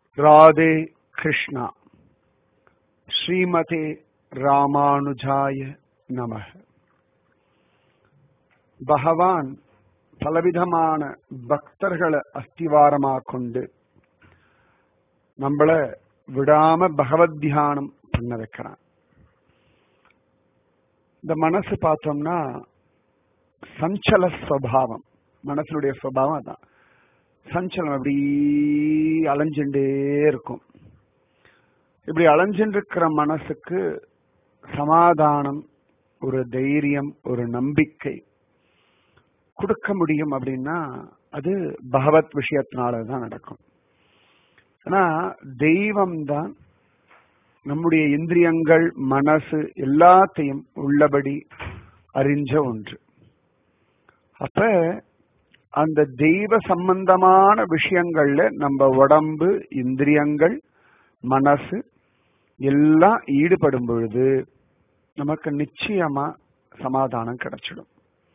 ராதே கிருஷ்ணா ஸ்ரீமதே ராமானுஜாய நம பகவான் பலவிதமான பக்தர்களை அஸ்திவாரமா கொண்டு நம்மள விடாம பகவத் தியானம் பண்ண வைக்கிறான் இந்த மனசு பார்த்தோம்னா சஞ்சல ஸ்வபாவம் மனசனுடைய சுவாவம் அதான் சஞ்சலம் அப்படி அலைஞ்சுட்டே இருக்கும் இப்படி அலைஞ்சுட்டு இருக்கிற மனசுக்கு சமாதானம் ஒரு தைரியம் ஒரு நம்பிக்கை கொடுக்க முடியும் அப்படின்னா அது பகவத் விஷயத்தினால தான் நடக்கும் ஆனா தெய்வம் தான் நம்முடைய இந்திரியங்கள் மனசு எல்லாத்தையும் உள்ளபடி அறிஞ்ச ஒன்று அப்ப அந்த தெய்வ சம்பந்தமான விஷயங்கள்ல நம்ம உடம்பு இந்திரியங்கள் மனசு எல்லாம் ஈடுபடும் பொழுது நமக்கு நிச்சயமா சமாதானம் கிடைச்சிடும்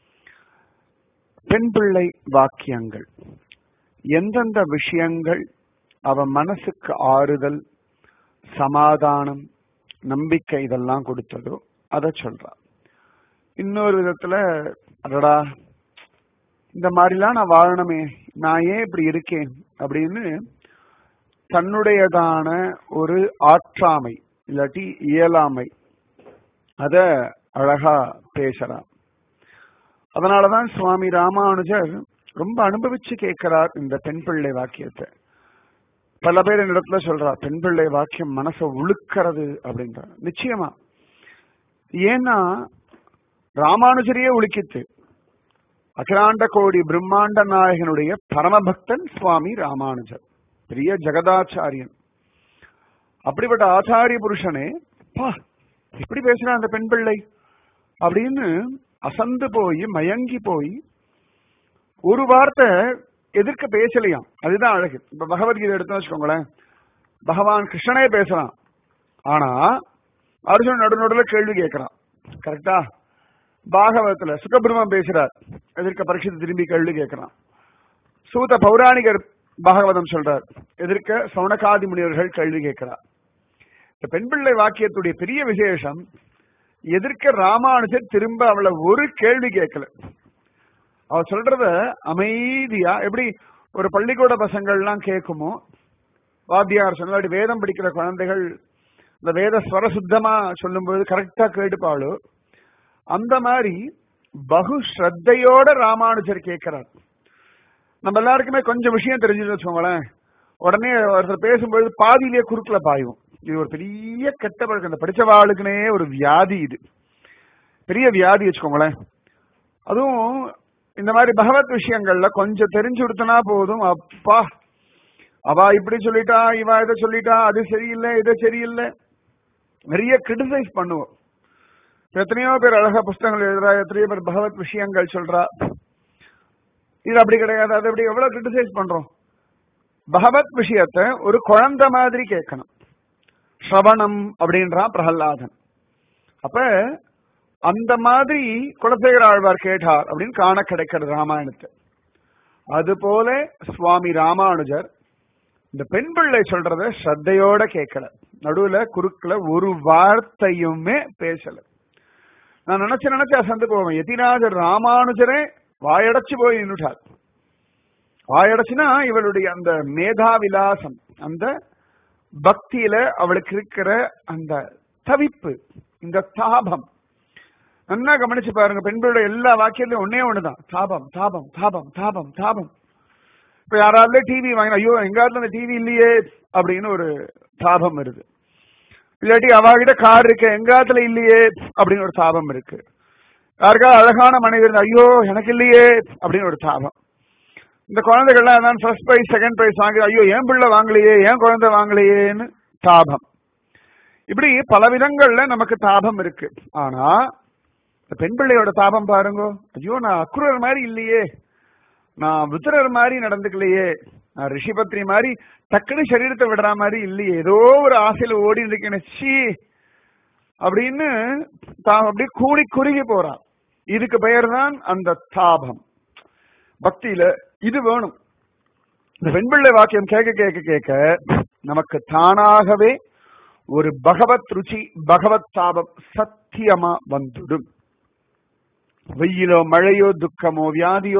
பெண் பிள்ளை வாக்கியங்கள் எந்தெந்த விஷயங்கள் அவ மனசுக்கு ஆறுதல் சமாதானம் நம்பிக்கை இதெல்லாம் கொடுத்ததோ அதை சொல்றா இன்னொரு விதத்துல அடடா இந்த மாதிரிலாம் நான் வாழணுமே நான் ஏன் இப்படி இருக்கேன் அப்படின்னு தன்னுடையதான ஒரு ஆற்றாமை இல்லாட்டி இயலாமை அத அழகா பேசலாம் அதனாலதான் சுவாமி ராமானுஜர் ரொம்ப அனுபவிச்சு கேட்கிறார் இந்த பெண் பிள்ளை வாக்கியத்தை பல பேர் இந்த இடத்துல சொல்றா பெண் பிள்ளை வாக்கியம் மனசை உழுக்கிறது அப்படின்ற நிச்சயமா ஏன்னா ராமானுஜரையே உலுக்கித்து அகிலாண்ட கோடி பிரம்மாண்ட நாயகனுடைய பரமபக்தன் சுவாமி ராமானுஜர் பெரிய ஜெகதாச்சாரியன் அப்படிப்பட்ட ஆச்சாரிய புருஷனே பா எப்படி பேசுறான் அந்த பெண் பிள்ளை அப்படின்னு அசந்து போய் மயங்கி போய் ஒரு வார்த்தை எதிர்க்க பேசலையாம் அதுதான் அழகு இப்ப பகவத்கீதை எடுத்தோம் வச்சுக்கோங்களேன் பகவான் கிருஷ்ணனே பேசலாம் ஆனா அர்ஜுன் நடு நடுவில் கேள்வி கேட்கிறான் கரெக்டா பாகவத்துல சுகபிரமம் பேசுறார் எதிர்க்க பரீட்சத்தை திரும்பி கேள்வி கேட்கிறான் சூத பௌராணிகர் பாகவதம் சொல்றார் எதிர்க்க சவுனகாதி முனிவர்கள் கேள்வி கேட்கிறார் இந்த பெண் பிள்ளை வாக்கியத்துடைய பெரிய விசேஷம் எதிர்க்க ராமானுஜர் திரும்ப அவளை ஒரு கேள்வி கேட்கல அவ சொல்றத அமைதியா எப்படி ஒரு பள்ளிக்கூட பசங்கள்லாம் கேட்குமோ வாத்தியார் சொன்னாடி வேதம் படிக்கிற குழந்தைகள் இந்த வேத ஸ்வர சுத்தமா சொல்லும்போது கரெக்டா கேட்டுப்பாளோ அந்த மாதிரி பகு ஸ்ரத்தையோட ராமானுஜர் கேட்கிறார் நம்ம எல்லாருக்குமே கொஞ்சம் விஷயம் தெரிஞ்சுன்னு வச்சுக்கோங்களேன் உடனே ஒருத்தர் பேசும்போது பாதியிலேயே குறுக்கல பாயும் இது ஒரு பெரிய கெட்ட பழக்கம் இந்த படிச்சவாளுக்குனே ஒரு வியாதி இது பெரிய வியாதி வச்சுக்கோங்களேன் அதுவும் இந்த மாதிரி பகவத் விஷயங்கள்ல கொஞ்சம் தெரிஞ்சு கொடுத்தனா போதும் அப்பா அவ இப்படி சொல்லிட்டா இவ இதை சொல்லிட்டா அது சரியில்லை இது சரியில்லை நிறைய கிரிட்டிசைஸ் பண்ணுவோம் எத்தனையோ பேர் அழகா புஸ்தகங்கள் எழுதுறா எத்தனையோ பேர் பகவத் விஷயங்கள் சொல்றா இது அப்படி கிடையாது அது அப்படி எவ்வளவு கிரிட்டிசைஸ் பண்றோம் பகவத் விஷயத்த ஒரு குழந்தை மாதிரி கேட்கணும் ஸ்ரவணம் அப்படின்றான் பிரகல்லாதன் அப்ப அந்த மாதிரி குலசேகர ஆழ்வார் கேட்டார் அப்படின்னு காண கிடைக்கிறது ராமாயணத்தை அது போல சுவாமி ராமானுஜர் இந்த பெண் பிள்ளை சொல்றத ஸ்ரத்தையோட கேட்கல நடுவுல குறுக்கல ஒரு வார்த்தையுமே பேசல நான் நினைச்சு நினைச்சு அசந்து போவேன் எதிராஜர் ராமானுஜரே வாயடைச்சு போய் நின்றுட்டார் வாயடைச்சுனா இவளுடைய அந்த மேதா விலாசம் அந்த பக்தியில அவளுக்கு இருக்கிற அந்த தவிப்பு இந்த தாபம் நல்லா கவனிச்சு பாருங்க பெண்களோட எல்லா வாக்கியத்திலும் ஒன்னே ஒண்ணுதான் தாபம் தாபம் தாபம் தாபம் தாபம் இப்ப யாராவது டிவி வாங்கினா ஐயோ எங்காவது அந்த டிவி இல்லையே அப்படின்னு ஒரு தாபம் வருது இல்லாட்டி அவகிட்ட கார் இருக்கு எங்காத்துல இல்லையே அப்படின்னு ஒரு தாபம் இருக்கு யாருக்காவது அழகான மனைவி இருந்தா ஐயோ எனக்கு இல்லையே அப்படின்னு ஒரு தாபம் இந்த குழந்தைகள்லாம் அதான் ஃபர்ஸ்ட் ப்ரைஸ் செகண்ட் ப்ரைஸ் வாங்கி ஐயோ ஏன் பிள்ளை வாங்கலையே ஏன் குழந்தை வாங்கலையேன்னு தாபம் இப்படி பல விதங்கள்ல நமக்கு தாபம் இருக்கு ஆனா இந்த பெண் பிள்ளையோட தாபம் பாருங்க ஐயோ நான் அக்குரர் மாதிரி இல்லையே நான் வித்துரர் மாதிரி நடந்துக்கலையே நான் ரிஷிபத்ரி மாதிரி டக்குனு சரீரத்தை விடுற மாதிரி இல்லையே ஏதோ ஒரு ஆசையில ஓடி இருக்கேன் சி அப்படின்னு தான் அப்படியே கூடி குறுகி போறான் இதுக்கு பெயர் தான் அந்த தாபம் பக்தியில இது வேணும் இந்த வெண்பிள்ளை வாக்கியம் கேட்க கேட்க கேட்க நமக்கு தானாகவே ஒரு பகவத் ருச்சி பகவத் தாபம் சத்தியமா வந்துடும் வெயிலோ மழையோ துக்கமோ வியாதியோ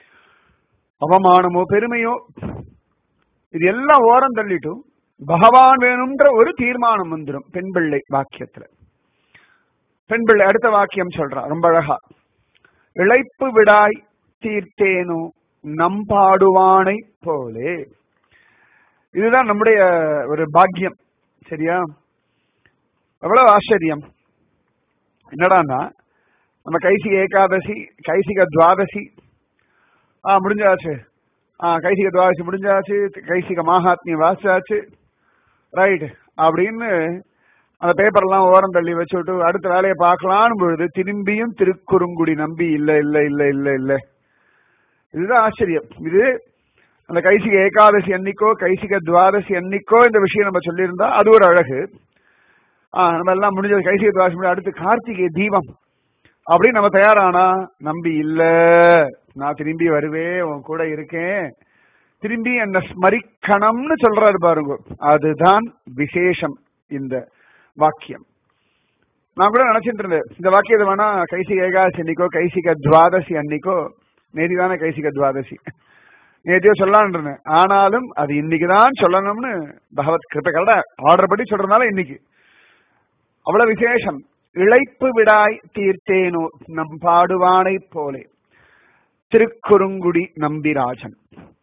அவமானமோ பெருமையோ இது எல்லாம் ஓரம் தள்ளிட்டும் பகவான் வேணும்ன்ற ஒரு தீர்மானம் வந்துடும் பெண் பிள்ளை வாக்கியத்துல பெண் பிள்ளை அடுத்த வாக்கியம் சொல்றா ரொம்ப அழகா இழைப்பு விடாய் தீர்த்தேனோ நம்பாடுவானை போலே இதுதான் நம்முடைய ஒரு பாக்கியம் சரியா எவ்வளவு ஆச்சரியம் என்னடான்னா நம்ம கைசிக ஏகாதசி கைசிக துவாதசி ஆ முடிஞ்சாச்சு ஆ கைசிக துவாதசி முடிஞ்சாச்சு கைசிக மாகாத்மியம் வாசிச்சாச்சு ரைட் அப்படின்னு அந்த பேப்பர்லாம் ஓரம் தள்ளி வச்சுட்டு அடுத்த வேலையை பார்க்கலான்னு பொழுது திரும்பியும் திருக்குறுங்குடி நம்பி இல்ல இல்ல இல்ல இல்ல இல்ல இதுதான் ஆச்சரியம் இது அந்த கைசிக ஏகாதசி அன்னைக்கோ கைசிக துவாதசி அன்னைக்கோ இந்த விஷயம் நம்ம சொல்லியிருந்தா அது ஒரு அழகு ஆ நம்ம எல்லாம் முடிஞ்சது கைசிக துவாதசி முடிஞ்சு அடுத்து கார்த்திகை தீபம் அப்படின்னு நம்ம தயாரானா நம்பி இல்ல நான் திரும்பி வருவேன் உன் கூட இருக்கேன் திரும்பி என்ன ஸ்மரிக்கணும்னு சொல்றாரு பாருங்க அதுதான் விசேஷம் இந்த வாக்கியம் நான் கூட நினைச்சிட்டு இருந்தேன் இந்த வாக்கியத்தை வேணா கைசிக ஏகாதசி அன்னைக்கோ கைசிக துவாதசி அன்னைக்கோ நேதி தானே கைசிக துவாதசி நேத்தியோ சொல்லலான் இருந்தேன் ஆனாலும் அது இன்னைக்குதான் சொல்லணும்னு பகவத் கிருப்பை கரெக்டா ஆர்டர் படி சொல்றதுனால இன்னைக்கு அவ்வளவு விசேஷம் இழைப்பு விடாய் தீர்த்தேனோ நம் பாடுவானை போலே திருக்குறுங்குடி நம்பிராஜன்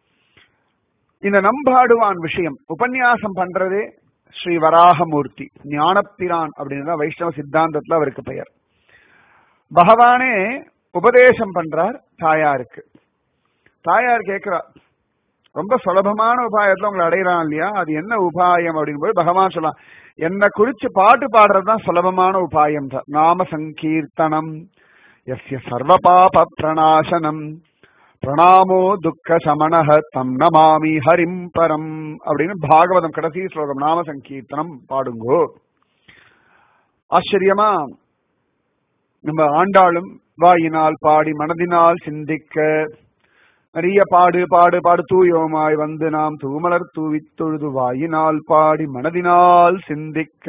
இந்த நம்பாடுவான் விஷயம் உபன்யாசம் பண்றதே ஸ்ரீ வராகமூர்த்தி ஞானப்பிரான் அப்படின்னு வைஷ்ணவ சித்தாந்தத்துல அவருக்கு பெயர் பகவானே உபதேசம் பண்றார் தாயாருக்கு தாயார் கேட்கிறா ரொம்ப சுலபமான உபாயத்துல உங்களை அடையிறான் இல்லையா அது என்ன உபாயம் அப்படிங்கும்போது பகவான் சொல்லலாம் என்ன குறிச்சு பாட்டு பாடுறதுதான் சுலபமான உபாயம் தான் நாம சங்கீர்த்தனம் எஸ்ய சர்வ பாப பிரணாசனம் பிரணாமோ துக்க சமணஹ தம் நமாமி ஹரிம் பரம் அப்படின்னு பாகவதம் கடைசி ஸ்லோகம் நாம சங்கீர்த்தனம் பாடுங்கோ ஆச்சரியமா நம்ம ஆண்டாளும் வாயினால் பாடி மனதினால் சிந்திக்க நிறைய பாடு பாடு பாடு தூயோமாய் வந்து நாம் தூமலர் தூவித் தொழுது வாயினால் பாடி மனதினால் சிந்திக்க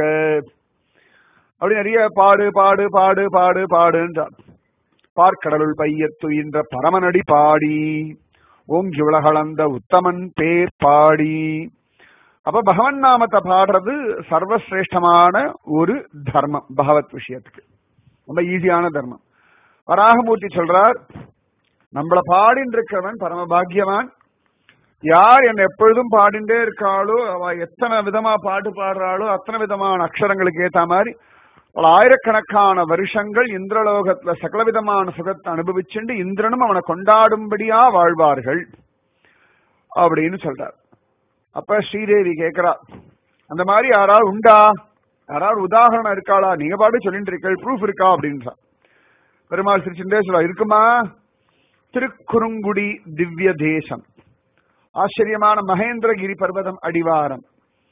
அப்படி நிறைய பாடு பாடு பாடு பாடு பாடுன்றார் பார்க்கடலுள் பையத் துயின்ற பரமனடி பாடி ஓங்கி உலகளந்த உத்தமன் பேர் பாடி அப்ப பகவன் நாமத்தை பாடுறது சர்வசிரேஷ்டமான ஒரு தர்மம் பகவத் விஷயத்துக்கு ரொம்ப ஈஸியான தர்மம் வராகமூர்த்தி சொல்றார் நம்மள பாடின்னு இருக்கிறவன் பரம பாக்கியவான் யார் என்ன எப்பொழுதும் பாடிண்டே இருக்காளோ அவ எத்தனை விதமா பாட்டு பாடுறாளோ அத்தனை விதமான அக்ஷரங்களுக்கு ஏத்த மாதிரி பல ஆயிரக்கணக்கான வருஷங்கள் இந்திரலோகத்துல சகல விதமான சுகத்தை அனுபவிச்சுண்டு இந்திரனும் அவனை கொண்டாடும்படியா வாழ்வார்கள் அப்படின்னு சொல்றார் அப்ப ஸ்ரீதேவி கேக்குறா அந்த மாதிரி யாராவது உண்டா யாராவது உதாரணம் இருக்காளா நீங்க பாட்டு சொல்லிட்டு இருக்கீங்க ப்ரூஃப் இருக்கா அப்படின்றா பெருமாள் சிரிச்சுட்டே சொல்ல இருக்குமா திருக்குறுங்குடி திவ்ய தேசம் ஆச்சரியமான மகேந்திரகிரி பர்வதம் அடிவாரம்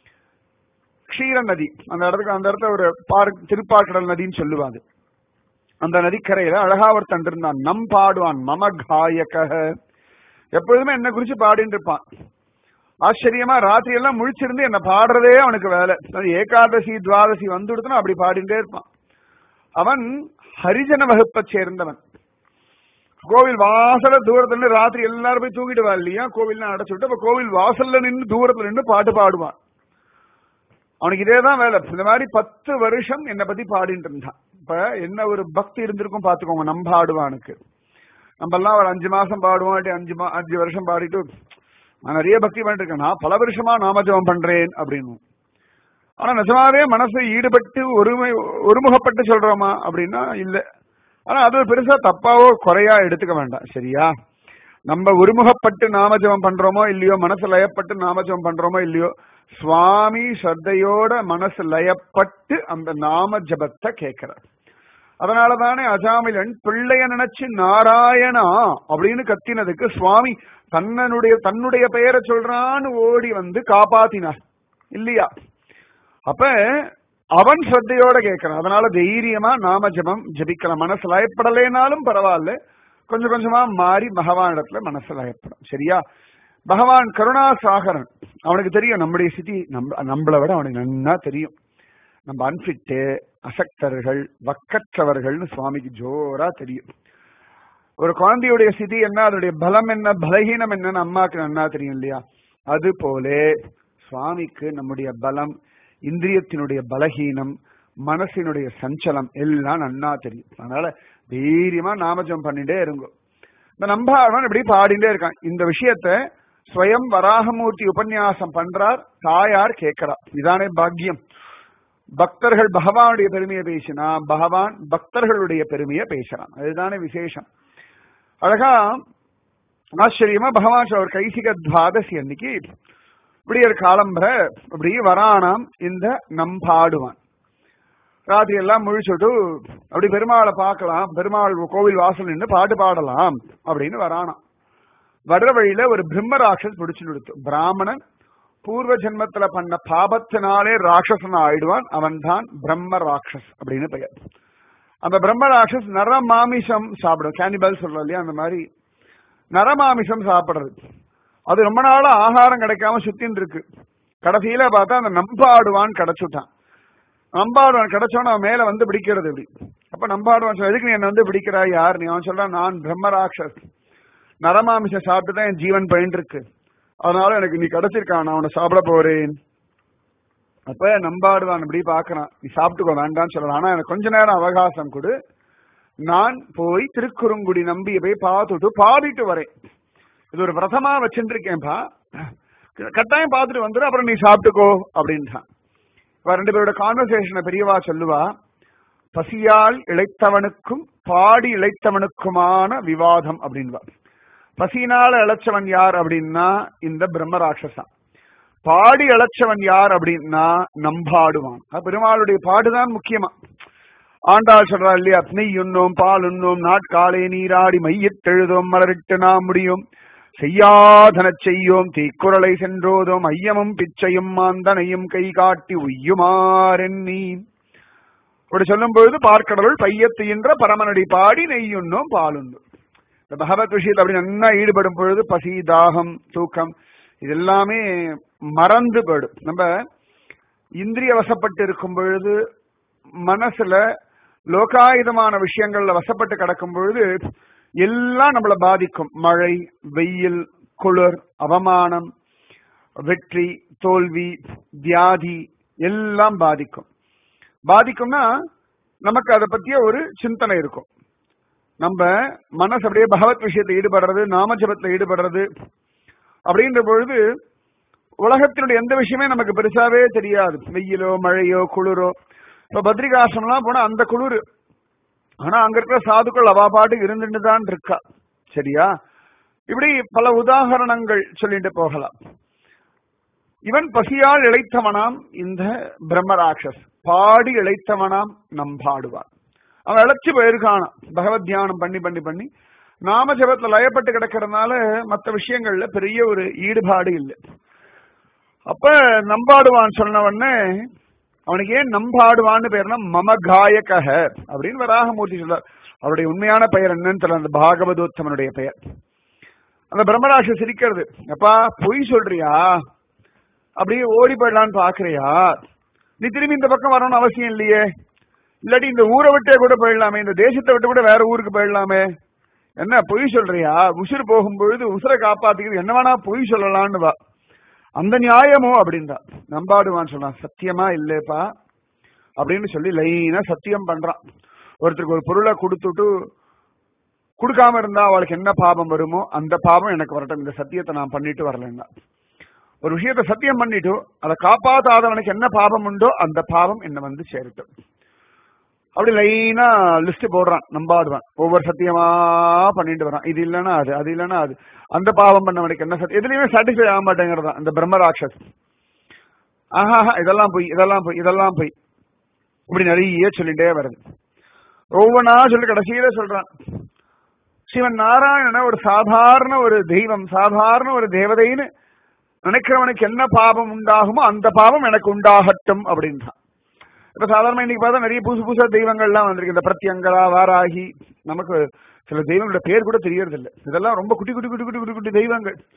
க்ஷீர நதி அந்த இடத்துக்கு அந்த இடத்துல ஒரு பார்க் திருப்பாக்கடல் நதின்னு சொல்லுவாங்க அந்த நதிக்கரையில அழகா ஒருத்தன் இருந்தான் நம் பாடுவான் மம காயக எப்பொழுதுமே என்ன குறிச்சு பாடிட்டு இருப்பான் ஆச்சரியமா ராத்திரி எல்லாம் முழிச்சிருந்து என்ன பாடுறதே அவனுக்கு வேலை அது ஏகாதசி துவாதசி வந்துடுத்துனா அப்படி பாடிட்டே இருப்பான் அவன் ஹரிஜன வகுப்பை சேர்ந்தவன் கோவில் வாசல தூரத்துல நின்று ராத்திரி எல்லாரும் போய் தூங்கிடுவா இல்லையா கோவில் அடைச்சுட்டு அப்ப கோவில் வாசல்ல நின்று தூரத்துல நின்று பாட்டு பாடுவான் அவனுக்கு இதேதான் வேலை இந்த மாதிரி பத்து வருஷம் என்னை பத்தி பாடிட்டு இருந்தான் இப்ப என்ன ஒரு பக்தி இருந்திருக்கும் பாத்துக்கோங்க நம்ம ஆடுவானுக்கு நம்ம எல்லாம் ஒரு அஞ்சு மாசம் பாடுவோம் இல்லாட்டி அஞ்சு மா அஞ்சு வருஷம் பாடிட்டு நான் நிறைய பக்தி பண்ணிட்டு இருக்கேன் நான் பல வருஷமா நாமஜபம் பண்றேன் அப்படின்னு ஆனா நிஜமாவே மனசு ஈடுபட்டு ஒருமை ஒருமுகப்பட்டு சொல்றோமா அப்படின்னா இல்ல ஆனா அது பெருசா தப்பாவோ குறையா எடுத்துக்க வேண்டாம் சரியா நம்ம ஒருமுகப்பட்டு நாமஜபம் பண்றோமோ இல்லையோ மனசு லயப்பட்டு நாமஜபம் பண்றோமோ இல்லையோ சுவாமி ஸ்ரத்தையோட மனசு லயப்பட்டு அந்த நாம ஜபத்தை கேட்கிறார் அதனாலதானே அஜாமிலன் பிள்ளைய நினைச்சு நாராயணா அப்படின்னு கத்தினதுக்கு சுவாமி தன்னனுடைய தன்னுடைய பெயரை சொல்றான்னு ஓடி வந்து காப்பாத்தினார் இல்லையா அப்ப அவன் ஸ்ரத்தையோட கேட்கிறான் அதனால தைரியமா நாம ஜபம் ஜபிக்கலாம் மனசு லயப்படலைனாலும் பரவாயில்ல கொஞ்சம் கொஞ்சமா மாறி பகவானிடத்துல மனசு லயப்படும் சரியா பகவான் கருணாசாகரன் அவனுக்கு தெரியும் நம்முடைய சிதி நம்ம நம்மளை விட அவனுக்கு நன்னா தெரியும் நம்ம அன்பிட்டு அசக்தர்கள் வக்கற்றவர்கள்னு சுவாமிக்கு ஜோரா தெரியும் ஒரு குழந்தையுடைய ஸ்திதி என்ன அதனுடைய பலம் என்ன பலகீனம் என்னன்னு அம்மாக்கு நன்னா தெரியும் இல்லையா அது போலே சுவாமிக்கு நம்முடைய பலம் இந்திரியத்தினுடைய பலகீனம் மனசினுடைய சஞ்சலம் எல்லாம் நன்னா தெரியும் அதனால தைரியமா நாமஜம் பண்ணிட்டே இருங்க இந்த நம்பாவன் இப்படி பாடிட்டே இருக்கான் இந்த விஷயத்த ஸ்வயம் வராகமூர்த்தி உபன்யாசம் பண்றார் தாயார் கேட்கிறா இதானே பாக்கியம் பக்தர்கள் பகவானுடைய பெருமையை பேசினா பகவான் பக்தர்களுடைய பெருமையை பேசுறான் அதுதானே விசேஷம் அழகா ஆச்சரியமா பகவான் அவர் கைசிக துவாதசி அன்னைக்கு இப்படி ஒரு காலம்பர இப்படி வரானாம் இந்த நம்பாடுவான் ராத்திரி எல்லாம் முழிச்சுட்டு அப்படி பெருமாளை பார்க்கலாம் பெருமாள் கோவில் வாசல் நின்று பாட்டு பாடலாம் அப்படின்னு வரானாம் வர்ற வழியில ஒரு பிரம்மராட்சஸ் பிடிச்சு நிறுத்து பிராமணன் பூர்வ ஜென்மத்துல பண்ண பாபத்தினாலே ராட்சசன் ஆயிடுவான் அவன் தான் பிரம்ம ராட்சஸ் அப்படின்னு பெயர் அந்த பிரம்ம ராட்சஸ் நர மாமிசம் சாப்பிடும் கேனிபல் சொல்றோம் இல்லையா அந்த மாதிரி நரமாமிசம் சாப்பிடுறது அது ரொம்ப நாளா ஆகாரம் கிடைக்காம சுத்தின்னு இருக்கு கடைசியில பார்த்தா அந்த நம்பாடுவான் கிடைச்சுட்டான் நம்பாடுவான் கிடைச்சோன்னு அவன் மேல வந்து பிடிக்கிறது இப்படி அப்ப நம்பாடுவான் சொல்ல எதுக்கு நீ என்ன வந்து பிடிக்கிறா யார் நீ அவன் சொல்றான் நான் பிரம்மராட்சஸ் நரமாமிசம் சாப்பிட்டு தான் என் ஜீவன் பயின்று இருக்கு அதனால எனக்கு நீ கிடைச்சிருக்கான் நான் உன்னை சாப்பிட போறேன் அப்ப நம்பாடுவான் இப்படி பாக்குறான் நீ சாப்பிட்டுக்கோ வேண்டாம்னு சொல்லலாம் ஆனா எனக்கு கொஞ்ச நேரம் அவகாசம் கொடு நான் போய் திருக்குறுங்குடி நம்பியை போய் பார்த்துட்டு பாடிட்டு வரேன் இது ஒரு விரதமா வச்சுருக்கேன்ப்பா கட்டாயம் பார்த்துட்டு வந்துடு அப்புறம் நீ சாப்பிட்டுக்கோ அப்படின்ட்டான் இப்ப ரெண்டு பேரோட கான்வர்சேஷனை பெரியவா சொல்லுவா பசியால் இழைத்தவனுக்கும் பாடி இழைத்தவனுக்குமான விவாதம் அப்படின்வா பசியினால இழைச்சவன் யார் அப்படின்னா இந்த பிரம்ம ராட்சசன் பாடி இழைச்சவன் யார் அப்படின்னா நம்பாடுவான் பெருமாளுடைய பாடுதான் முக்கியமா ஆண்டாள் சொல்றா இல்லையா நெய் உண்ணோம் பால் உண்ணோம் நாட்காலே நீராடி மையத்தெழுதோம் மலரிட்டு நாம் முடியும் செய்யாதன செய்யோம் தீக்குறளை சென்றோதோம் ஐயமும் பிச்சையும் மாந்தனையும் கை காட்டி உய்யுமாறெண்ணி இப்படி சொல்லும் பொழுது பார்க்கடலுள் பையத்துகின்ற பரமனடி பாடி நெய்யுண்ணோம் பாலுண்ணும் இந்த பகவத் விஷயத்தில் அப்படி நல்லா ஈடுபடும் பொழுது பசி தாகம் தூக்கம் இது எல்லாமே மறந்து போயிடும் நம்ம இந்திரிய வசப்பட்டு இருக்கும் பொழுது மனசுல லோகாயுதமான விஷயங்கள்ல வசப்பட்டு கிடக்கும் பொழுது எல்லாம் நம்மள பாதிக்கும் மழை வெயில் குளிர் அவமானம் வெற்றி தோல்வி வியாதி எல்லாம் பாதிக்கும் பாதிக்கும்னா நமக்கு அதை பத்திய ஒரு சிந்தனை இருக்கும் நம்ம மனசு அப்படியே பகவத் விஷயத்துல ஈடுபடுறது நாமஜபத்துல ஈடுபடுறது அப்படின்ற பொழுது உலகத்தினுடைய எந்த விஷயமே நமக்கு பெருசாவே தெரியாது வெயிலோ மழையோ குளிரோ இப்ப பத்ரிகாசிரம்லாம் போனா அந்த குளிர் ஆனா அங்க இருக்கிற சாதுக்கள் அவா பாட்டுக்கு இருந்துட்டு தான் இருக்கா சரியா இப்படி பல உதாகரணங்கள் சொல்லிட்டு போகலாம் இவன் பசியால் இழைத்தவனாம் இந்த பிரம்மராட்சஸ் பாடி இழைத்தவனாம் நம்பாடுவான் அவன் இழைச்சு போயிருக்கானாம் பகவத் தியானம் பண்ணி பண்ணி பண்ணி நாம ஜபத்துல லயப்பட்டு கிடக்கிறதுனால மற்ற விஷயங்கள்ல பெரிய ஒரு ஈடுபாடு இல்லை அப்ப நம்பாடுவான் சொன்னவொடனே அவனுக்கு ஏன் நம்பாடுவான்னு பேர்னா மம காயகக அப்படின்னு வராகமூர்த்தி சொல்றார் அவருடைய உண்மையான பெயர் என்னன்னு தெரியல அந்த பாகவதோத்தமனுடைய பெயர் அந்த பிரம்மராட்ச சிரிக்கிறது அப்பா பொய் சொல்றியா அப்படியே ஓடி போயிடலான்னு பாக்குறியா நீ திரும்பி இந்த பக்கம் வரணும்னு அவசியம் இல்லையே இல்லாட்டி இந்த ஊரை விட்டே கூட போயிடலாமே இந்த தேசத்தை விட்டு கூட வேற ஊருக்கு போயிடலாமே என்ன பொய் சொல்றியா உசுறு போகும்பொழுது உசுரை காப்பாத்திக்கிறது என்ன வேணா பொய் சொல்லலான்னு வா அந்த நியாயமோ அப்படின்றா நம்பாடுவான்னு சொன்னான் சத்தியமா இல்லப்பா அப்படின்னு சொல்லி லைனா சத்தியம் பண்றான் ஒருத்தருக்கு ஒரு பொருளை கொடுத்துட்டு கொடுக்காம இருந்தா அவளுக்கு என்ன பாபம் வருமோ அந்த பாபம் எனக்கு வரட்டும் இந்த சத்தியத்தை நான் பண்ணிட்டு வரலன்னா ஒரு விஷயத்த சத்தியம் பண்ணிட்டு அதை காப்பாத்தாதவனுக்கு என்ன பாபம் உண்டோ அந்த பாவம் என்ன வந்து சேரட்டும் அப்படி லைனா லிஸ்ட் போடுறான் நம்பாடுவான் ஒவ்வொரு சத்தியமா பண்ணிட்டு வரான் இது இல்லைன்னா அது அது இல்லைன்னா அது அந்த பாவம் பண்ணவனுக்கு என்ன சத்தியம் எதுலயுமே சாட்டிஸ்ஃபை ஆக மாட்டேங்கிறதான் இந்த பிரம்மராட்சஸ் ஆஹா இதெல்லாம் போய் இதெல்லாம் போய் இதெல்லாம் போய் இப்படி நிறைய சொல்லிட்டே வருது ஒவ்வொன்னா சொல்லி கடைசியில சொல்றான் சிவன் நாராயணன ஒரு சாதாரண ஒரு தெய்வம் சாதாரண ஒரு தேவதைன்னு நினைக்கிறவனுக்கு என்ன பாவம் உண்டாகுமோ அந்த பாவம் எனக்கு உண்டாகட்டும் அப்படின்றான் இப்ப சாதாரண இன்னைக்கு பார்த்தா நிறைய புதுசு புதுசா தெய்வங்கள்லாம் வந்திருக்கு இந்த பிரத்யங்கரா வாராகி நமக்கு சில தெய்வங்களோட பேர் கூட தெரியறது இல்லை இதெல்லாம் ரொம்ப குட்டி குட்டி குட்டி குட்டி குட்டி குட்டி தெய்வங்கள்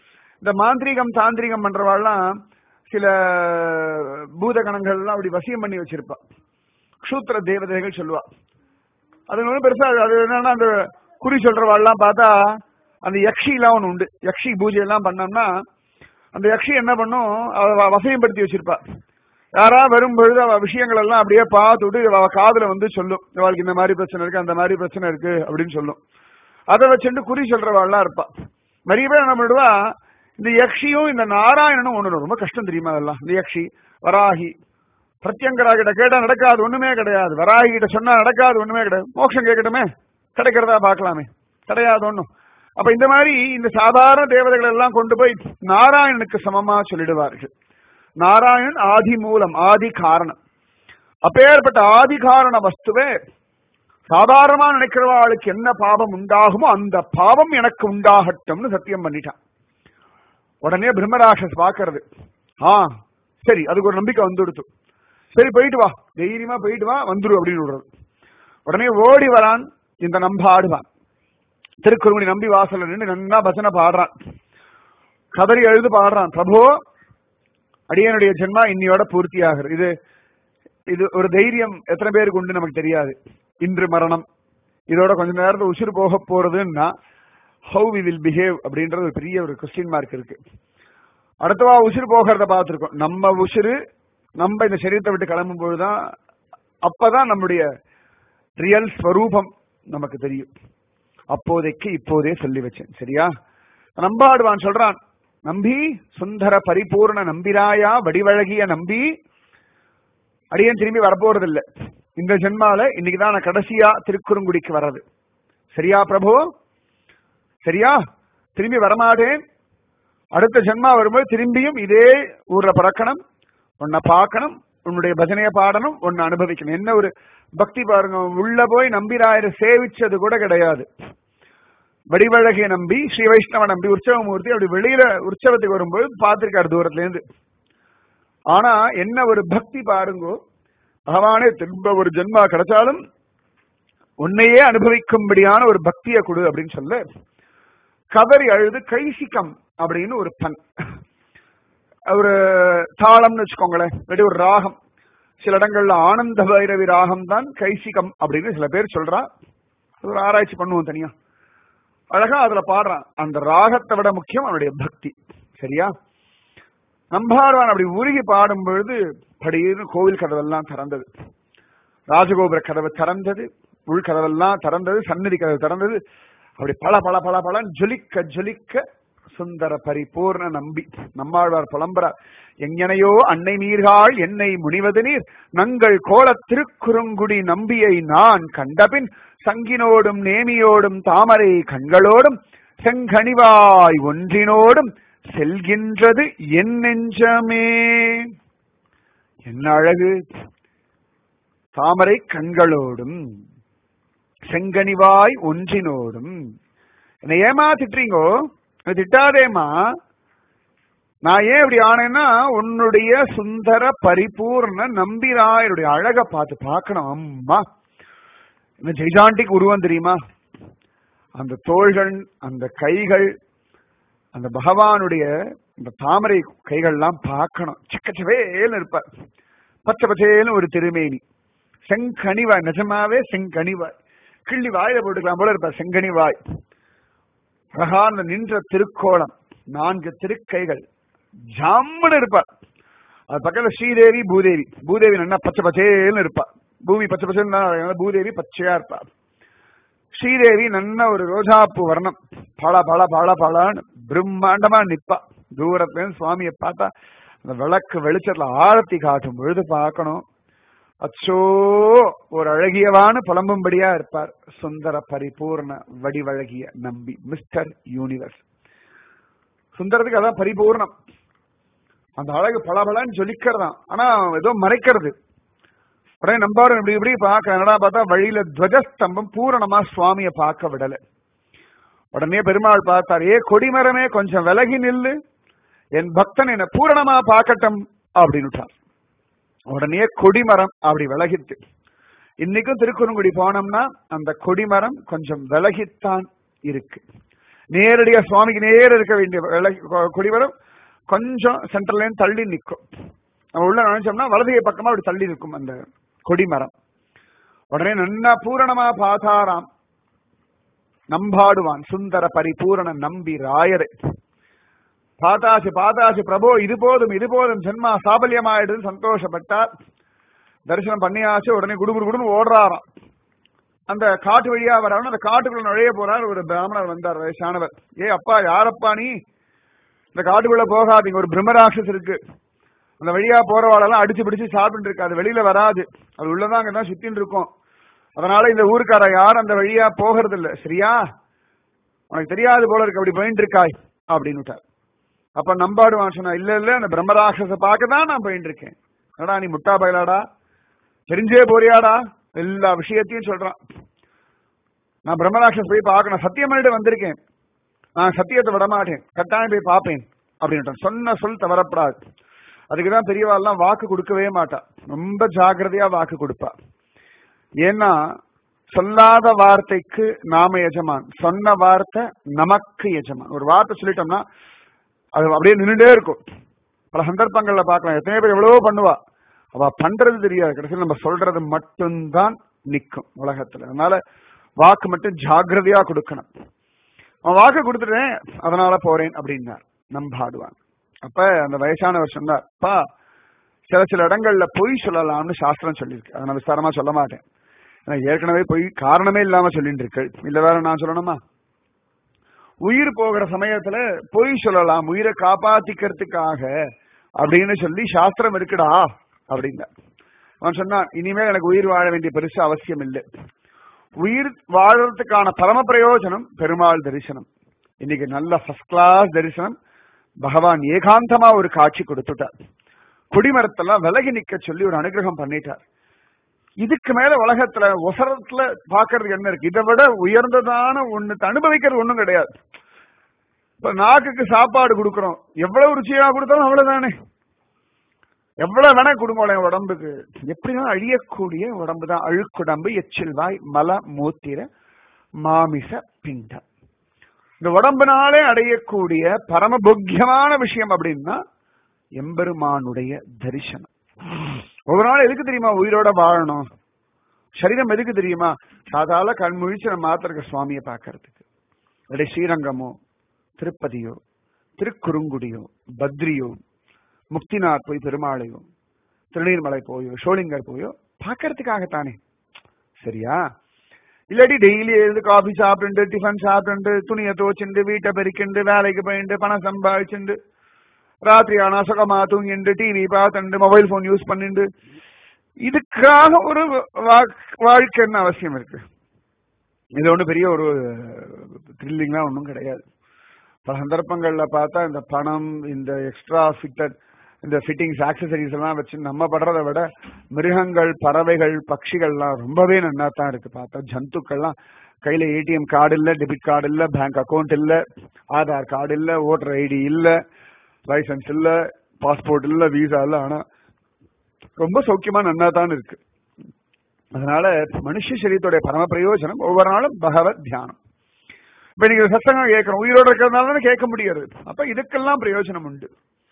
இந்த மாந்திரீகம் தாந்திரிகம் பண்றவாள்லாம் சில பூதகணங்கள்லாம் அப்படி வசியம் பண்ணி வச்சிருப்பா க்ஷூத்திர தேவதைகள் சொல்லுவா அது ஒன்றும் பெருசா அது என்னன்னா அந்த குறி சொல்றவாள்லாம் பார்த்தா அந்த யக்ஷி எல்லாம் ஒன்று உண்டு யக்ஷி பூஜை எல்லாம் பண்ணோம்னா அந்த யக்ஷி என்ன பண்ணும் அவ வசையப்படுத்தி வச்சிருப்பா யாரா வரும் பொழுது அவ விஷயங்கள் எல்லாம் அப்படியே பார்த்துட்டு அவ காதுல வந்து சொல்லும் இவளுக்கு இந்த மாதிரி பிரச்சனை இருக்கு அந்த மாதிரி பிரச்சனை இருக்கு அப்படின்னு சொல்லும் அதை வச்சுட்டு குறி சொல்றவாள்லாம் இருப்பா நிறைய பேர் என்ன பண்ணுவா இந்த யக்ஷியும் இந்த நாராயணனும் ஒண்ணு ரொம்ப கஷ்டம் தெரியுமா அதெல்லாம் இந்த யக்ஷி வராகி பிரத்யங்கரா கிட்ட கேட்டா நடக்காது ஒண்ணுமே கிடையாது வராகி கிட்ட சொன்னா நடக்காது ஒண்ணுமே கிடையாது மோட்சம் கேட்கட்டுமே கிடைக்கிறதா பார்க்கலாமே கிடையாது ஒண்ணும் அப்ப இந்த மாதிரி இந்த சாதாரண தேவதைகள் எல்லாம் கொண்டு போய் நாராயணனுக்கு சமமா சொல்லிடுவார்கள் நாராயணன் ஆதி மூலம் ஆதி காரணம் அப்பேற்பட்ட ஆதி காரண வஸ்துவே சாதாரணமா நினைக்கிறவாளுக்கு என்ன பாவம் உண்டாகுமோ அந்த பாவம் எனக்கு உண்டாகட்டும்னு சத்தியம் பண்ணிட்டான் உடனே பிரம்மராட்சஸ் பாக்குறது ஆ சரி அதுக்கு ஒரு நம்பிக்கை வந்துடுத்து சரி போயிட்டு வா தைரியமா போயிட்டு வா வந்துரு அப்படின்னு விடுறது உடனே ஓடி வரான் இந்த நம்பாடுவான் திருக்குறுமணி நம்பி வாசல்ல நின்று நன்னா பஜனை பாடுறான் கதறி எழுது பாடுறான் பிரபோ அடியனுடைய ஜென்மா இன்னையோட பூர்த்தி ஆகுது இது இது ஒரு தைரியம் எத்தனை பேருக்கு உண்டு நமக்கு தெரியாது இன்று மரணம் இதோட கொஞ்ச நேரத்துல உசுறு போக போறதுன்னா ஹவு வி வில் பிஹேவ் அப்படின்றது ஒரு பெரிய ஒரு கொஸ்டின் மார்க் இருக்கு அடுத்தவா உசுறு போகிறத பார்த்துருக்கோம் நம்ம உசுறு நம்ம இந்த சரீரத்தை விட்டு கிளம்பும் பொழுதுதான் அப்பதான் நம்முடைய ரியல் ஸ்வரூபம் நமக்கு தெரியும் அப்போதைக்கு இப்போதே சொல்லி வச்சேன் சரியா நம்பாடுவான் சொல்றான் நம்பி சுந்தர பரிபூர்ண நம்பிராயா வடிவழகிய நம்பி அடியன் திரும்பி வரப்போறதில்ல இந்த ஜென்மால இன்னைக்குதான் நான் கடைசியா திருக்குறுங்குடிக்கு வர்றது சரியா பிரபு சரியா திரும்பி வரமாட்டேன் அடுத்த ஜென்மா வரும்போது திரும்பியும் இதே ஊர்ல பிறக்கணும் உன்னை பார்க்கணும் உன்னுடைய பஜனையை பாடணும் உன்னை அனுபவிக்கணும் என்ன ஒரு பக்தி பாருங்க உள்ள போய் நம்பிராயரை சேவிச்சது கூட கிடையாது வடிவழகிய நம்பி ஸ்ரீ வைஷ்ணவ நம்பி உற்சவமூர்த்தி அப்படி வெளியில உற்சவத்துக்கு வரும்போது பார்த்திருக்காரு தூரத்துல இருந்து ஆனா என்ன ஒரு பக்தி பாருங்கோ பகவானே திரும்ப ஒரு ஜென்மா கிடைச்சாலும் உன்னையே அனுபவிக்கும்படியான ஒரு பக்தியை கொடு அப்படின்னு சொல்ல கதறி அழுது கைசிக்கம் அப்படின்னு ஒரு பண் ஒரு தாளம்னு வச்சுக்கோங்களேன் இல்லாட்டி ஒரு ராகம் சில இடங்கள்ல ஆனந்த பைரவி ராகம் தான் கைசிகம் அப்படின்னு சில பேர் சொல்றா ஒரு ஆராய்ச்சி பண்ணுவோம் தனியா அழகா அதுல பாடுறான் அந்த ராகத்தை விட முக்கியம் அவனுடைய பக்தி சரியா நம்பார்வான் அப்படி உருகி பாடும் பொழுது படின்னு கோவில் கதவெல்லாம் திறந்தது ராஜகோபுர கதவு திறந்தது உள் கதவெல்லாம் திறந்தது சந்நிதி கதவு திறந்தது அப்படி பல பல பல பல ஜொலிக்க ஜொலிக்க சுந்தர பரிபூர்ண நம்பி நம்மாழ்வார் புலம்புறார் எங்கனையோ அன்னை நீர்காள் என்னை முனிவது நீர் நங்கள் கோல திருக்குறுங்குடி நம்பியை நான் கண்டபின் சங்கினோடும் நேமியோடும் தாமரை கண்களோடும் செங்கனிவாய் ஒன்றினோடும் செல்கின்றது என் நெஞ்சமே என்ன அழகு தாமரை கண்களோடும் செங்கனிவாய் ஒன்றினோடும் என்னை ஏமா திட்டுறீங்கோ திட்டாதேமா நான் ஏன் இப்படி ஆனேன்னா உன்னுடைய சுந்தர பரிபூர்ண நம்பிராயருடைய அழக பார்த்து பார்க்கணும் அம்மா என்ன ஜெய்ஜாண்டிக் உருவம் தெரியுமா அந்த தோள்கள் அந்த கைகள் அந்த பகவானுடைய இந்த தாமரை கைகள்லாம் பார்க்கணும் சக்கச்சவேன்னு இருப்பார் பச்சை பச்சேன்னு ஒரு திருமேனி செங்கனிவாய் நிஜமாவே செங்கனிவாய் கிள்ளி வாயில போட்டுக்கலாம் போல இருப்பார் செங்கனிவாய் அழகா அந்த நின்ற திருக்கோலம் நான்கு திருக்கைகள் ஜம்முன்னு இருப்பார் அது பக்கத்துல ஸ்ரீதேவி பூதேவி பூதேவி நல்லா பச்சை பச்சேன்னு இருப்பா பூமி பச்சை பச்சைன்னு பூதேவி பச்சையா இருப்பா ஸ்ரீதேவி நல்ல ஒரு ரோஜாப்பூ வர்ணம் பல பல பல பலன்னு பிரம்மாண்டமா நிப்பா தூரத்துல இருந்து சுவாமியை பார்த்தா அந்த விளக்கு வெளிச்சத்துல ஆரத்தி காட்டும் பொழுது பார்க்கணும் அச்சோ ஒரு அழகியவான புலம்பும்படியா இருப்பார் சுந்தர பரிபூர்ண வடிவழகிய நம்பி மிஸ்டர் யூனிவர்ஸ் சுந்தரத்துக்கு அதான் பரிபூர்ணம் அந்த அழகு பளபளன்னு ஜொலிக்கிறதான் ஆனா ஏதோ மறைக்கிறது உடனே நம்பாரும் இப்படி இப்படி பார்க்க என்னடா பார்த்தா வழியில துவஜஸ்தம்பம் பூரணமா சுவாமிய பார்க்க விடல உடனே பெருமாள் பார்த்தார் ஏ கொடிமரமே கொஞ்சம் விலகி நில்லு என் பக்தன் என்ன பூரணமா பார்க்கட்டும் அப்படின்னுட்டார் உடனே கொடிமரம் அப்படி விலகித்து இன்னைக்கும் திருக்குறுங்குடி போனோம்னா அந்த கொடிமரம் கொஞ்சம் விலகித்தான் இருக்கு நேரடியா சுவாமிக்கு நேர இருக்க வேண்டிய வெள்ளை கொ- கொடிமரம் கொஞ்சம் சென்ட்ரல்ல இருந்து தள்ளி நிற்கும் நம்ம உள்ள நினைச்சோம்னா வலது கை பக்கமா அப்படி தள்ளி இருக்கும் அந்த கொடிமரம் உடனே நன்னா பூரணமா பாதாராம் நம்பாடுவான் சுந்தர பரிபூரண நம்பி ராயரை பாத்தாச்சு பாத்தாச்சு பிரபு இது போதும் இது போதும் ஜென்மா சாபல்யமாயிடுன்னு சந்தோஷப்பட்டார் தரிசனம் பண்ணியாச்சு உடனே குடுகுடு குடுன்னு ஓடுறாராம் அந்த காட்டு வழியா வராரு அந்த காட்டுக்குள்ள நுழைய போறார் ஒரு பிராமணர் வந்தார் வயசானவர் ஏ அப்பா யாரப்பா நீ இந்த காட்டுக்குள்ள போகாதீங்க ஒரு பிரம்மராட்சஸ் இருக்கு அந்த வழியா போறவாளெல்லாம் அடிச்சு பிடிச்சு சாப்பிட்டு இருக்கு அது வெளியில வராது அது உள்ளதான் அங்கதான் சுத்தின்னு இருக்கும் அதனால இந்த ஊருக்கார யாரும் அந்த வழியா போகிறது இல்ல சரியா உனக்கு தெரியாது போல இருக்கு அப்படி போயிட்டு இருக்காய் அப்படின்னு விட்டார் அப்ப நம்பாடுவான் சொன்னா இல்ல இல்ல அந்த பிரம்மராட்சச பார்க்க தான் நான் போயிட்டு இருக்கேன் என்னடா நீ முட்டா பயலாடா தெரிஞ்சே போறியாடா எல்லா விஷயத்தையும் சொல்றான் நான் பிரம்மராட்சஸ் போய் பார்க்கணும் சத்தியம் பண்ணிட்டு வந்திருக்கேன் நான் சத்தியத்தை விட மாட்டேன் கட்டாயம் போய் பார்ப்பேன் அப்படின்னு சொன்ன சொல் தவறப்படாது அதுக்குதான் பெரியவாள்லாம் வாக்கு கொடுக்கவே மாட்டா ரொம்ப ஜாக்கிரதையா வாக்கு கொடுப்பா ஏன்னா சொல்லாத வார்த்தைக்கு நாம எஜமான் சொன்ன வார்த்தை நமக்கு எஜமான் ஒரு வார்த்தை சொல்லிட்டோம்னா அது அப்படியே நின்றுட்டே இருக்கும் பல சந்தர்ப்பங்கள்ல பார்க்கலாம் எத்தனை பேர் எவ்வளவோ பண்ணுவா அவ பண்றது தெரியாது கடைசியில் நம்ம சொல்றது மட்டும்தான் நிக்கும் உலகத்துல அதனால வாக்கு மட்டும் ஜாக்கிரதையா கொடுக்கணும் அவன் வாக்கு கொடுத்துட்டேன் அதனால போறேன் அப்படின்னார் நம்பாடுவான் அப்ப அந்த வயசானவர் சொன்னார் அப்பா சில சில இடங்கள்ல பொய் சொல்லலாம்னு சாஸ்திரம் சொல்லியிருக்கு அதை நான் விஸ்தாரமா சொல்ல மாட்டேன் ஏன்னா ஏற்கனவே பொய் காரணமே இல்லாம சொல்லிட்டு இருக்கு இல்ல வேற நான் சொல்லணுமா உயிர் போகிற சமயத்துல பொய் சொல்லலாம் உயிரை காப்பாத்திக்கிறதுக்காக அப்படின்னு சொல்லி சாஸ்திரம் இருக்குடா அப்படின்னா அவன் சொன்னான் இனிமேல் எனக்கு உயிர் வாழ வேண்டிய பெருசு அவசியம் இல்லை உயிர் வாழறதுக்கான பரம பிரயோஜனம் பெருமாள் தரிசனம் இன்னைக்கு நல்ல ஃபர்ஸ்ட் கிளாஸ் தரிசனம் பகவான் ஏகாந்தமா ஒரு காட்சி கொடுத்துட்டார் கொடிமரத்தெல்லாம் விலகி நிக்க சொல்லி ஒரு அனுகிரகம் பண்ணிட்டார் இதுக்கு மேல உலகத்துல ஒசரத்துல பாக்குறதுக்கு என்ன இருக்கு இதை விட உயர்ந்ததான ஒண்ணு அனுபவிக்கிறது ஒண்ணும் கிடையாது இப்ப நாக்குக்கு சாப்பாடு கொடுக்கறோம் எவ்வளவு ருச்சியா கொடுத்தாலும் அவ்வளவுதானே எவ்வளவு வேணா கொடுங்க உடம்புக்கு எப்படியும் அழியக்கூடிய உடம்பு தான் அழுக்குடம்பு எச்சில் வாய் மல மூத்திர மாமிச பிண்டம் இந்த உடம்புனாலே அடையக்கூடிய பரமபோக்கியமான விஷயம் அப்படின்னா எம்பெருமானுடைய தரிசனம் ஒவ்வொரு நாள் எதுக்கு தெரியுமா உயிரோட வாழணும் சரீரம் எதுக்கு தெரியுமா சாதாரண கண் முழிச்சு நம்ம மாத்திருக்க சுவாமியை பார்க்கறதுக்கு இல்லாட்டி ஸ்ரீரங்கமோ திருப்பதியோ திருக்குறுங்குடியோ பத்ரியோ முக்திநாத் போய் பெருமாளையோ திருநீர்மலை போயோ ஷோலிங்கர் போயோ பார்க்கறதுக்காகத்தானே சரியா இல்லாட்டி டெய்லி எழுந்து காஃபி சாப்பிட்டு டிஃபன் சாப்பிட்டு துணியை துவச்சுண்டு வீட்டை பெருக்கிண்டு வேலைக்கு போயிட்டு பணம் சம்பாதிச்சுண்டு ராத்திரி ஆனா சுகமா தூங்கிண்டு டிவி பார்த்துண்டு மொபைல் போன் யூஸ் பண்ணிண்டு இதுக்காக ஒரு வா- வாழ்க்கைன்னு அவசியம் இருக்கு இது ஒண்ணு பெரிய ஒரு த்ரில்லிங்லாம் ஒன்றும் கிடையாது பல சந்தர்ப்பங்கள்ல பார்த்தா இந்த பணம் இந்த எக்ஸ்ட்ரா ஃபிட்டட் இந்த ஃபிட்டிங்ஸ் ஆக்சசரிஸ் எல்லாம் வச்சு நம்ம படுறதை விட மிருகங்கள் பறவைகள் பட்சிகள்லாம் ரொம்பவே நன்னா தான் இருக்கு பார்த்தா ஜந்துக்கள்லாம் கையில ஏடிஎம் கார்டு இல்ல டெபிட் கார்டு இல்ல பேங்க் அக்கவுண்ட் இல்ல ஆதார் கார்டு இல்ல ஓட்டர் ஐடி இல்ல லைசன்ஸ் இல்ல பாஸ்போர்ட் இல்ல விசா இல்ல ஆனா ரொம்ப சௌக்கியமா நன்னா தான் இருக்கு அதனால மனுஷ சரீரத்துடைய பரம பிரயோஜனம் ஒவ்வொரு நாளும் பகவத் தியானம் இப்ப நீங்க சத்தங்கம் கேட்கறோம் உயிரோட இருக்கிறதுனால தானே கேட்க முடியாது அப்ப இதுக்கெல்லாம் பிரயோஜனம் உண்டு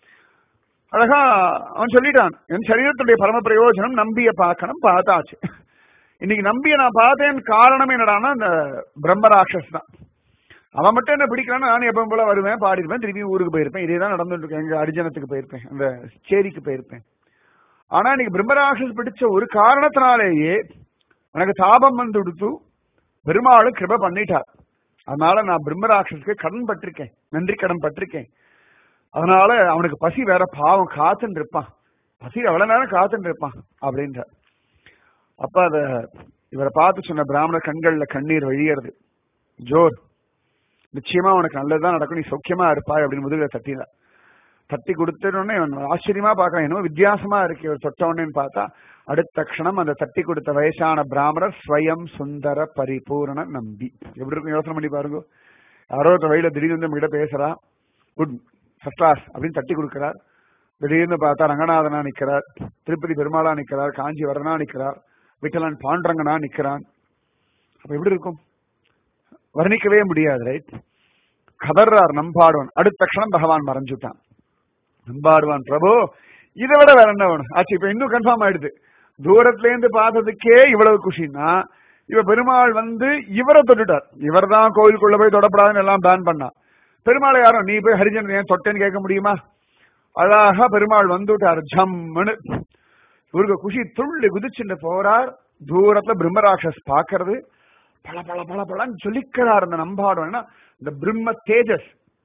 அழகா அவன் சொல்லிட்டான் என் சரீரத்துடைய பரம பிரயோஜனம் நம்பிய பார்க்கணும் பார்த்தாச்சு இன்னைக்கு நம்பிய நான் பார்த்தேன் காரணம் என்னடான்னா அந்த பிரம்மராட்சஸ் தான் அவன் மட்டும் என்ன பிடிக்கலன்னா நான் எப்பவும் போல வருவேன் பாடிருப்பேன் திருப்பி ஊருக்கு போயிருப்பேன் இதே தான் நடந்துட்டு இருக்கேன் எங்க அரிஜனத்துக்கு போயிருப்பேன் அந்த சேரிக்கு போயிருப்பேன் ஆனா இன்னைக்கு பிரம்மராட்சஸ் பிடிச்ச ஒரு காரணத்தினாலேயே எனக்கு தாபம் வந்து கொடுத்து பெருமாளும் கிருப பண்ணிட்டார் அதனால நான் பிரம்மராட்சஸுக்கு கடன் பட்டிருக்கேன் நன்றி கடன் பட்டிருக்கேன் அதனால அவனுக்கு பசி வேற பாவம் காத்துன்னு இருப்பான் பசி எவ்வளவு நேரம் காத்துன்னு இருப்பான் அப்படின்ற அப்ப அத இவரை பார்த்து சொன்ன பிராமண கண்கள்ல கண்ணீர் வழியறது ஜோர் நிச்சயமா உனக்கு நல்லதுதான் நடக்கும் நீ சௌக்கியமா இருப்பாய் அப்படின்னு முதுகுல தட்டினா தட்டி கொடுத்தோடனே இவன் ஆச்சரியமா பார்க்கறான் என்னமோ வித்தியாசமா இருக்கு இவர் தொட்ட உடனேன்னு பார்த்தா அடுத்த க்ஷணம் அந்த தட்டி கொடுத்த வயசான பிராமணர் ஸ்வயம் சுந்தர பரிபூரண நம்பி எப்படி இருக்கும் யோசனை பண்ணி பாருங்க யாரோ ஒருத்தர் வழியில திடீர்னு வந்து நம்மகிட்ட பேசுறா குட் ஃபர்ஸ்ட் கிளாஸ் அப்படின்னு தட்டி கொடுக்கிறார் திடீர்னு பார்த்தா ரங்கநாதனா நிக்கிறார் திருப்பதி பெருமாளா நிக்கிறார் காஞ்சி வரனா நிக்கிறார் விட்டலன் பாண்டரங்கனா நிக்கிறான் அப்ப எப்படி இருக்கும் வர்ணிக்கவே முடியாது ரைட் கதர்றார் நம்பாடுவான் அடுத்த க்ஷணம் பகவான் மறைஞ்சுட்டான் நம்பாடுவான் பிரபு இதை விட வேற என்ன வேணும் ஆச்சு இப்ப இன்னும் கன்ஃபார்ம் ஆயிடுது தூரத்துல இருந்து பார்த்ததுக்கே இவ்வளவு குஷின்னா இவ பெருமாள் வந்து இவரை தொட்டுட்டார் இவர் தான் கோயிலுக்குள்ள போய் தொடப்படாதுன்னு எல்லாம் பேன் பண்ணா பெருமாளை யாரும் நீ போய் ஹரிஜன் ஏன் தொட்டேன்னு கேட்க முடியுமா அழகா பெருமாள் வந்துட்டார் ஜம்முன்னு இவருக்கு குஷி துள்ளி குதிச்சுட்டு போறார் தூரத்துல பிரம்மராட்சஸ் பாக்குறது பல பல பல பலன்னு சொல்லிக்கிறார் இந்த நம்பாடம் ஏன்னா இந்த பிரம்ம தேஜஸ்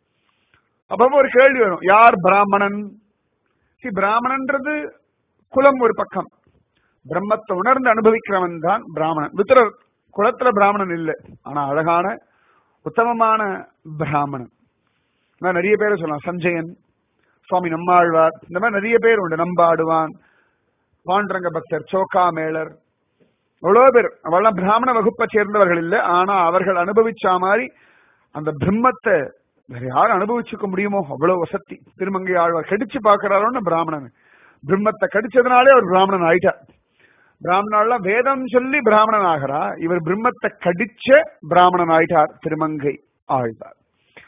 அப்ப ஒரு கேள்வி வரும் யார் பிராமணன் சி பிராமணன்றது குலம் ஒரு பக்கம் பிரம்மத்தை உணர்ந்து அனுபவிக்கிறவன் தான் பிராமணன் வித்திரர் குலத்துல பிராமணன் இல்லை ஆனா அழகான உத்தமமான பிராமணன் நான் நிறைய பேரை சொல்லலாம் சஞ்சயன் சுவாமி நம்மாழ்வார் இந்த மாதிரி நிறைய பேர் உண்டு நம்பாடுவான் பாண்டரங்க பக்தர் சோக்கா மேளர் எவ்வளவு பேர் அவெல்லாம் பிராமண வகுப்பை சேர்ந்தவர்கள் இல்லை ஆனா அவர்கள் அனுபவிச்ச மாதிரி அந்த பிரம்மத்தை வேற யாரும் அனுபவிச்சுக்க முடியுமோ அவ்வளவு வசதி திருமங்கை ஆழ்வார் கடிச்சு பாக்குறாரோன்னு பிராமணன் பிரம்மத்தை கடிச்சதுனாலே அவர் பிராமணன் ஆயிட்டார் பிராமணாலாம் வேதம் சொல்லி பிராமணன் ஆகிறா இவர் பிரம்மத்தை கடிச்ச பிராமணன் ஆயிட்டார் திருமங்கை ஆழ்வார்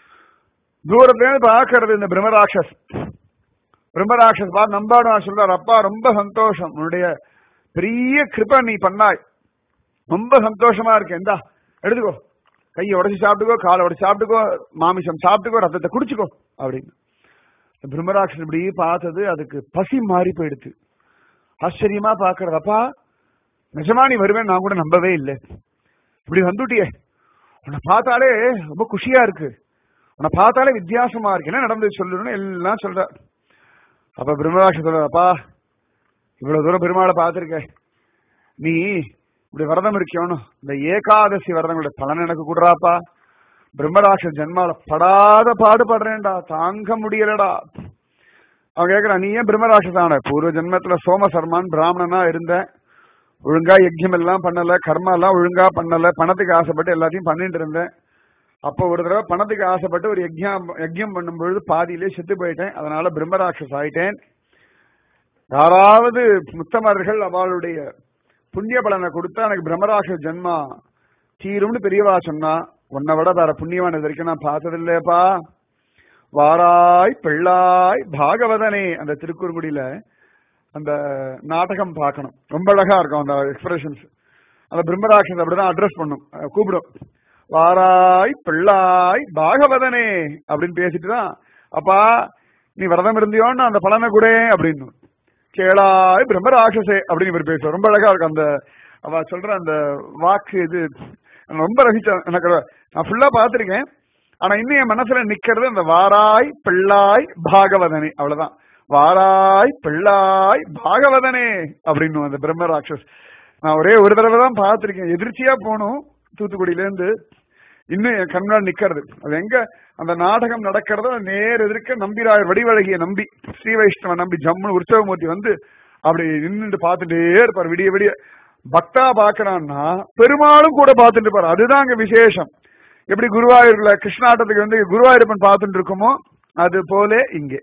தூரத்துல இருந்து பாக்குறது இந்த பிரம்மராட்சஸ் பிரம்மராட்சஸ் பார்த்து நம்பாடும் சொல்றார் அப்பா ரொம்ப சந்தோஷம் உன்னுடைய பெரிய கிருப நீ பண்ணாய் ரொம்ப சந்தோஷமா இருக்கு இந்தா எடுத்துக்கோ கையை உடச்சு சாப்பிட்டுக்கோ காலை உடச்சு சாப்பிட்டுக்கோ மாமிசம் சாப்பிட்டுக்கோ ரத்தத்தை குடிச்சுக்கோ அப்படின்னு பிரம்மராட்சன் இப்படி பார்த்தது அதுக்கு பசி மாறி போயிடுது ஆச்சரியமா பாக்குறதப்பா நிஜமா நீ வருவேன் நான் கூட நம்பவே இல்லை இப்படி வந்துட்டியே உன்னை பார்த்தாலே ரொம்ப குஷியா இருக்கு உன்னை பார்த்தாலே வித்தியாசமா இருக்கு என்ன நடந்தது சொல்லணும்னு எல்லாம் சொல்ற அப்ப பிரம்மராட்சன் சொல்றப்பா இவ்வளவு தூரம் பெருமாளை பார்த்திருக்க நீ இப்படி விரதம் இருக்கியோன்னு இந்த ஏகாதசி விரதங்களுடைய பலன் எனக்கு கூடுறாப்பா பிரம்மராட்ச ஜென்மால படாத பாடுபடுறேன்டா தாங்க முடியலடா அவன் கேக்குறான் நீ ஏன் பிரம்மராட்சசான பூர்வ ஜென்மத்துல சோம சர்மான் பிராமணனா இருந்தேன் ஒழுங்கா யஜ்யம் எல்லாம் பண்ணல கர்மா எல்லாம் ஒழுங்கா பண்ணல பணத்துக்கு ஆசைப்பட்டு எல்லாத்தையும் பண்ணிட்டு இருந்தேன் அப்போ ஒரு தடவை பணத்துக்கு ஆசைப்பட்டு ஒரு யஜ்யம் யஜ்யம் பண்ணும் பொழுது பாதியிலே செத்து போயிட்டேன் அதனால பிரம்மராட்சஸ் ஆயிட்டேன் யாராவது முத்தமர்கள் அவளுடைய புண்ணிய பலனை கொடுத்தா எனக்கு பிரம்மராட்ச ஜென்மா தீரும்னு பெரியவா சொன்னா உன்னை விட வேற புண்ணியவான் இது வரைக்கும் நான் பார்த்ததில்லையப்பா வாராய் பிள்ளாய் பாகவதனே அந்த திருக்குறுங்குடியில அந்த நாடகம் பார்க்கணும் ரொம்ப அழகா இருக்கும் அந்த எக்ஸ்பிரஷன்ஸ் அந்த பிரம்மராட்சஸ் அப்படிதான் அட்ரஸ் பண்ணும் அஹ் கூப்பிடும் வாராய் பிள்ளாய் பாகவதனே அப்படின்னு பேசிட்டு தான் அப்பா நீ விரதம் இருந்தியோன்னு அந்த பலனை கூட அப்படின்னு கேளாய் பிரம்மராட்சசே அப்படின்னு இவர் பேசுவார் ரொம்ப அழகா இருக்கும் அந்த அவ சொல்ற அந்த வாக்கு இது நான் ரொம்ப ரசிச்சேன் எனக்கு நான் ஃபுல்லா பார்த்திருக்கேன் ஆனா இன்னும் என் மனசுல நிக்கிறது அந்த வாராய் பிள்ளாய் பாகவதனே அவ்வளவுதான் வாராய் பிள்ளாய் பாகவதனே அப்படின்னு அந்த பிரம்ம ராட்சஸ் நான் ஒரே ஒரு தடவை தான் பார்த்திருக்கேன் எதிர்ச்சியா போகணும் தூத்துக்குடியில இருந்து இன்னும் என் கண்ணால் நிக்கிறது அது எங்க அந்த நாடகம் நடக்கிறதோ நேர் எதிர்க்க நம்பிராயர் வடிவழகிய நம்பி ஸ்ரீ வைஷ்ணவ நம்பி ஜம்மு உற்சவமூர்த்தி வந்து அப்படி நின்னுட்டு பார்த்துட்டே இருப்பார் விடிய விடிய பக்தா பாக்குறான்னா பெருமாளும் கூட பார்த்துட்டு இருப்பார் அதுதான் அங்க விசேஷம் எப்படி குருவாயூர்ல கிருஷ்ணாட்டத்துக்கு வந்து குருவாயூரப்பன் பார்த்துட்டு இருக்குமோ அது போல இங்கே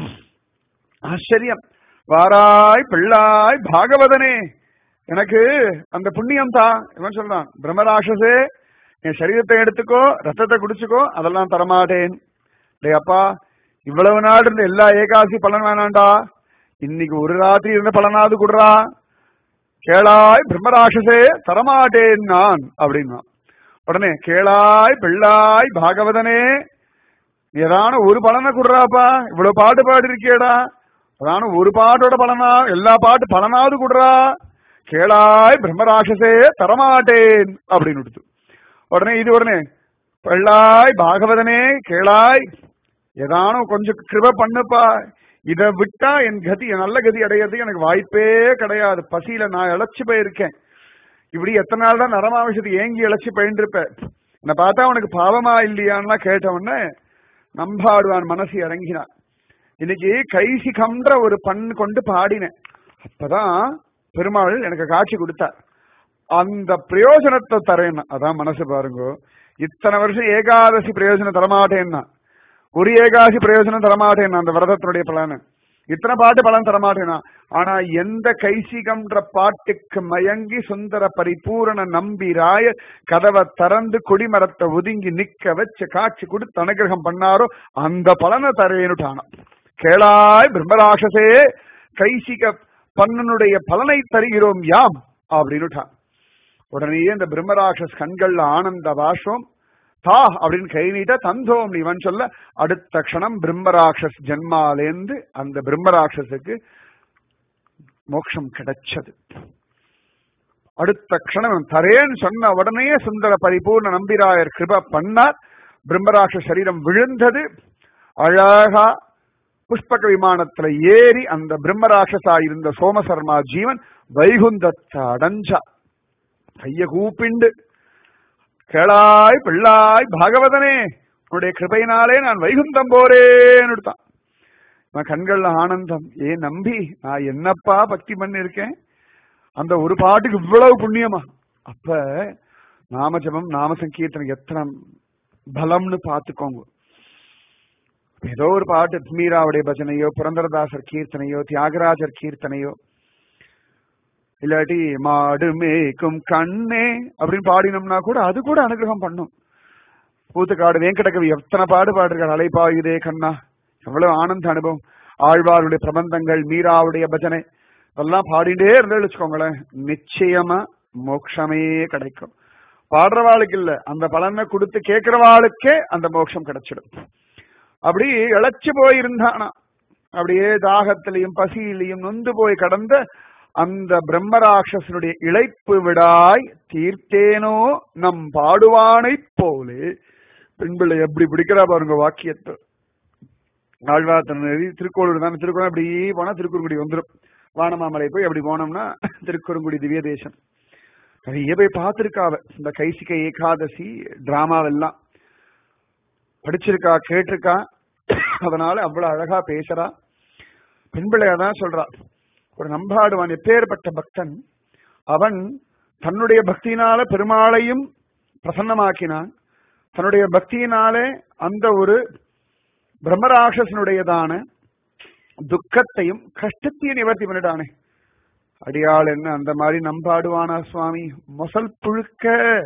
ஆச்சரியம் வாராய் பிள்ளாய் பாகவதனே எனக்கு அந்த புண்ணியம் தான் இவன் சொல்றான் பிரம்மராட்சசே என் சரீரத்தை எடுத்துக்கோ ரத்தத்தை குடிச்சுக்கோ அதெல்லாம் தரமாட்டேன் டேய் அப்பா இவ்வளவு நாள் இருந்த எல்லா ஏகாசி பலன் வேணாண்டா இன்னைக்கு ஒரு ராத்திரி இருந்த பலனாவது குடுறா கேளாய் பிரம்மராட்சசே தரமாட்டேன் நான் அப்படின்னா உடனே கேளாய் பிள்ளாய் பாகவதனே ஏதான ஒரு பலனை குடுறாப்பா இவ்வளவு பாட்டு பாடி இருக்கியடா அதான ஒரு பாட்டோட பலனா எல்லா பாட்டு பலனாவது குடுறா கேளாய் பிரம்மராட்சசே தரமாட்டேன் அப்படின்னு விடுத்து உடனே இது உடனே பிள்ளாய் பாகவதனே கேளாய் ஏதானும் கொஞ்சம் கிருப பண்ணுப்பா இதை விட்டா என் கதி என் நல்ல கதி அடையிறதுக்கு எனக்கு வாய்ப்பே கிடையாது பசியில நான் இழைச்சு போயிருக்கேன் இப்படி எத்தனை நாள் தான் நரமாவிஷத்துக்கு ஏங்கி இழைச்சு போயிட்டு என்னை பார்த்தா உனக்கு பாவமா இல்லையான்னா கேட்டவொடனே நம்பாடுவான் மனசு இறங்கினான் இன்னைக்கு கைசிகம்ன்ற ஒரு பண் கொண்டு பாடினேன் அப்பதான் பெருமாள் எனக்கு காட்சி கொடுத்தார் அந்த பிரயோஜனத்தை தரேன் அதான் மனசு பாருங்க இத்தனை வருஷம் ஏகாதசி பிரயோஜனம் தரமாட்டேன்னா ஒரு ஏகாசி பிரயோஜனம் தரமாட்டேன் அந்த விரதத்தினுடைய பலனு இத்தனை பாட்டு பலன் தரமாட்டேனா ஆனா எந்த கைசிகம்ன்ற பாட்டுக்கு மயங்கி சுந்தர பரிபூரண நம்பிராய கதவை திறந்து கொடிமரத்தை ஒதுங்கி நிக்க வச்சு காட்சி கொடுத்து அனுகிரகம் பண்ணாரோ அந்த பலனை தரேனுட்டானா கேளாய் பிரம்மராட்சசே கைசிக பன்னனுடைய பலனை தருகிறோம் யாம் அப்படின்னுட்டான் உடனே இந்த பிரம்மராட்சஸ் கண்கள்ல ஆனந்த வாஷம் தா அப்படின்னு கை நீட்ட தந்தோம் இவன் சொல்ல அடுத்த க்ஷணம் பிரம்மராட்சஸ் ஜென்மாலேந்து அந்த பிரம்மராட்சஸுக்கு மோட்சம் கிடைச்சது அடுத்த க்ஷணம் தரேன்னு சொன்ன உடனே சுந்தர பரிபூர்ண நம்பிராயர் கிருப பண்ணார் பிரம்மராட்ச சரீரம் விழுந்தது அழகா புஷ்பக விமானத்துல ஏறி அந்த பிரம்மராட்சசா இருந்த சோமசர்மா ஜீவன் வைகுந்தத்தை அடைஞ்சா கைய கூப்பிண்டு கேளாய் பிள்ளாய் பாகவதனே உன்னுடைய கிருபையினாலே நான் வைகுந்தம் போறேன்னு நான் கண்கள்ல ஆனந்தம் ஏ நம்பி நான் என்னப்பா பக்தி பண்ணிருக்கேன் அந்த ஒரு பாட்டுக்கு இவ்வளவு புண்ணியமா அப்ப நாமஜபம் நாம சங்கீர்த்தனம் எத்தனை பலம்னு பாத்துக்கோங்க ஏதோ ஒரு பாட்டு மீராவுடைய பஜனையோ புரந்தரதாசர் கீர்த்தனையோ தியாகராஜர் கீர்த்தனையோ இல்லாட்டி மாடு மேய்க்கும் கண்ணே அப்படின்னு பாடினோம்னா கூட அது கூட அனுகிரகம் பண்ணும் பூத்துக்காடு வெங்கடகவி எத்தனை பாடு பாடிருக்காரு அலைப்பாயுதே கண்ணா எவ்வளவு ஆனந்த அனுபவம் ஆழ்வாருடைய பிரபந்தங்கள் மீராவுடைய பஜனை எல்லாம் பாடிட்டே இருந்து வச்சுக்கோங்களேன் நிச்சயமா மோட்சமே கிடைக்கும் பாடுறவாளுக்கு இல்ல அந்த பலனை கொடுத்து கேட்கிறவாளுக்கே அந்த மோட்சம் கிடைச்சிடும் அப்படி இழைச்சு போயிருந்தானா அப்படியே தாகத்திலையும் பசியிலையும் நொந்து போய் கடந்த அந்த பிரம்மராட்சசனுடைய இழைப்பு விடாய் தீர்த்தேனோ நம் பாடுவானை போலே பெண்பிள்ளை எப்படி பிடிக்கிறா பாருங்க வாக்கியத்தை ஆழ்வார்த்தன் திருக்கோளூர் தான் திருக்கோளம் அப்படி போனா திருக்குறுங்குடி வந்துடும் வானமாமலை போய் அப்படி போனோம்னா திருக்குறுங்குடி திவ்ய தேசம் நிறைய போய் பார்த்திருக்காவ இந்த கைசிக்க ஏகாதசி டிராமாவெல்லாம் படிச்சிருக்கா கேட்டிருக்கா அதனால அவ்வளவு அழகா பேசுறா பெண்பிள்ளையா தான் சொல்றா ஒரு நம்பாடுவான் எப்பேற்பட்ட பக்தன் அவன் தன்னுடைய பக்தியினால பெருமாளையும் பிரசன்னமாக்கினான் தன்னுடைய பக்தியினாலே அந்த ஒரு பிரம்மராட்சசனுடையதான துக்கத்தையும் கஷ்டத்தையும் நிவர்த்தி பண்ணிட்டானே அடியாள் என்ன அந்த மாதிரி நம்பாடுவானா சுவாமி மொசல் புழுக்க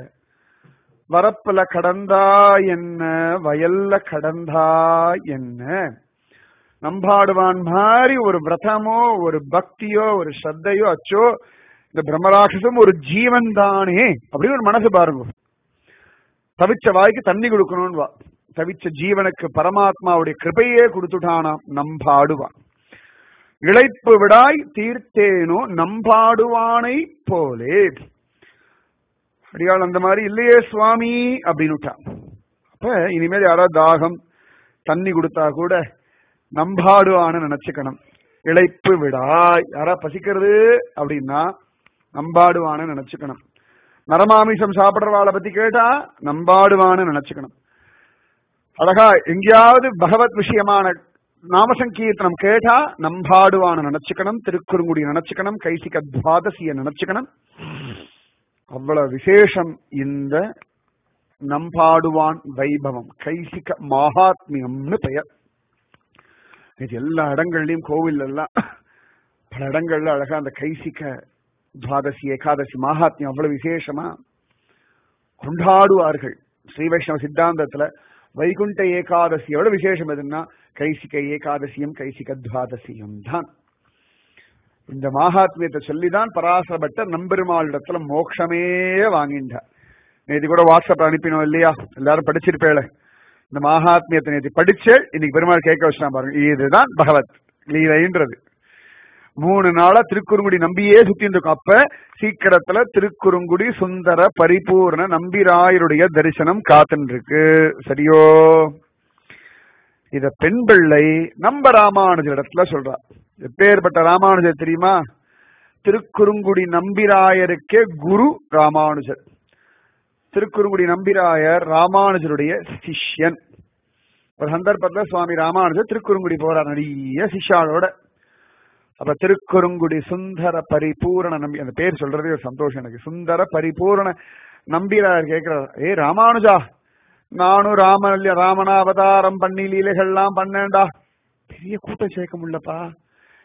வரப்புல கடந்தா என்ன வயல்ல கடந்தா என்ன நம்பாடுவான் மாதிரி ஒரு விரதமோ ஒரு பக்தியோ ஒரு ஸ்ரத்தையோ அச்சோ இந்த பிரம்மராட்சசம் ஒரு ஜீவன் தானே அப்படின்னு ஒரு மனசு பாருங்க தவிச்ச வாய்க்கு தண்ணி கொடுக்கணும்னு வா தவிச்ச ஜீவனுக்கு பரமாத்மாவுடைய கிருபையே கொடுத்துட்டானாம் நம்பாடுவான் இழைப்பு விடாய் தீர்த்தேனோ நம்பாடுவானை போலே அடியாள் அந்த மாதிரி இல்லையே சுவாமி அப்படின்னுட்டான் அப்ப இனிமேல் யாராவது தாகம் தண்ணி கொடுத்தா கூட நம்பாடுவான்னு நினைச்சுக்கணும் இழைப்பு விடாய் யாரா பசிக்கிறது அப்படின்னா நம்பாடுவான்னு நினைச்சுக்கணும் நரமாமிசம் சாப்பிடுறவாளை பத்தி கேட்டா நம்பாடுவான்னு நினைச்சுக்கணும் அழகா எங்கேயாவது பகவத் விஷயமான நாமசங்கீர்த்தனம் கேட்டா நம்பாடுவான்னு நினைச்சுக்கணும் திருக்குறுங்குடி நினைச்சுக்கணும் கைசிக துவாதசிய நினைச்சுக்கணும் அவ்வளவு விசேஷம் இந்த நம்பாடுவான் வைபவம் கைசிக மகாத்மியம்னு பெயர் இது எல்லா இடங்கள்லயும் கோவில் எல்லாம் பல இடங்கள்ல அழகா அந்த கைசிக்க துவாதசி ஏகாதசி மகாத்மியம் அவ்வளவு விசேஷமா கொண்டாடுவார்கள் ஸ்ரீ வைஷ்ணவ சித்தாந்தத்துல வைகுண்ட ஏகாதசி எவ்வளவு விசேஷம் எதுன்னா கைசிக ஏகாதசியும் கைசிக துவாதசியும் தான் இந்த மகாத்மியத்தை சொல்லிதான் பராசரப்பட்ட நம்பெருமாளிடத்துல மோட்சமே வாங்கின்றார் நேற்று கூட வாட்ஸ்அப் அனுப்பினோம் இல்லையா எல்லாரும் படிச்சிருப்பேள இந்த மகாத்மியத்தை நேற்று படிச்சு இன்னைக்கு பெருமாள் கேட்க வச்சுனா பாருங்க இதுதான் பகவத் லீலைன்றது மூணு நாளா திருக்குறுங்குடி நம்பியே சுத்தின்னு இருக்கும் அப்ப சீக்கிரத்துல திருக்குறுங்குடி சுந்தர பரிபூர்ண நம்பிராயருடைய தரிசனம் காத்துன்னு இருக்கு சரியோ இத பெண் பிள்ளை நம்ம ராமானுஜர் இடத்துல சொல்றா எப்பேற்பட்ட ராமானுஜர் தெரியுமா திருக்குறுங்குடி நம்பிராயருக்கே குரு ராமானுஜர் திருக்குறுங்குடி நம்பிராயர் ராமானுஜருடைய சிஷ்யன் ஒரு சந்தர்ப்பத்துல சுவாமி ராமானுஜர் திருக்குறுங்குடி போறார் நிறைய சிஷ்யாளோட அப்ப திருக்குறுங்குடி சுந்தர பரிபூரண நம்பி அந்த பேர் சொல்றதே ஒரு சந்தோஷம் எனக்கு சுந்தர பரிபூரண நம்பிராயர் கேட்கிறார் ஏ ராமானுஜா நானும் ராமன் ராமனா அவதாரம் பண்ணி லீலைகள்லாம் பண்ணேன்டா பெரிய கூட்டம் சேர்க்க முடியலப்பா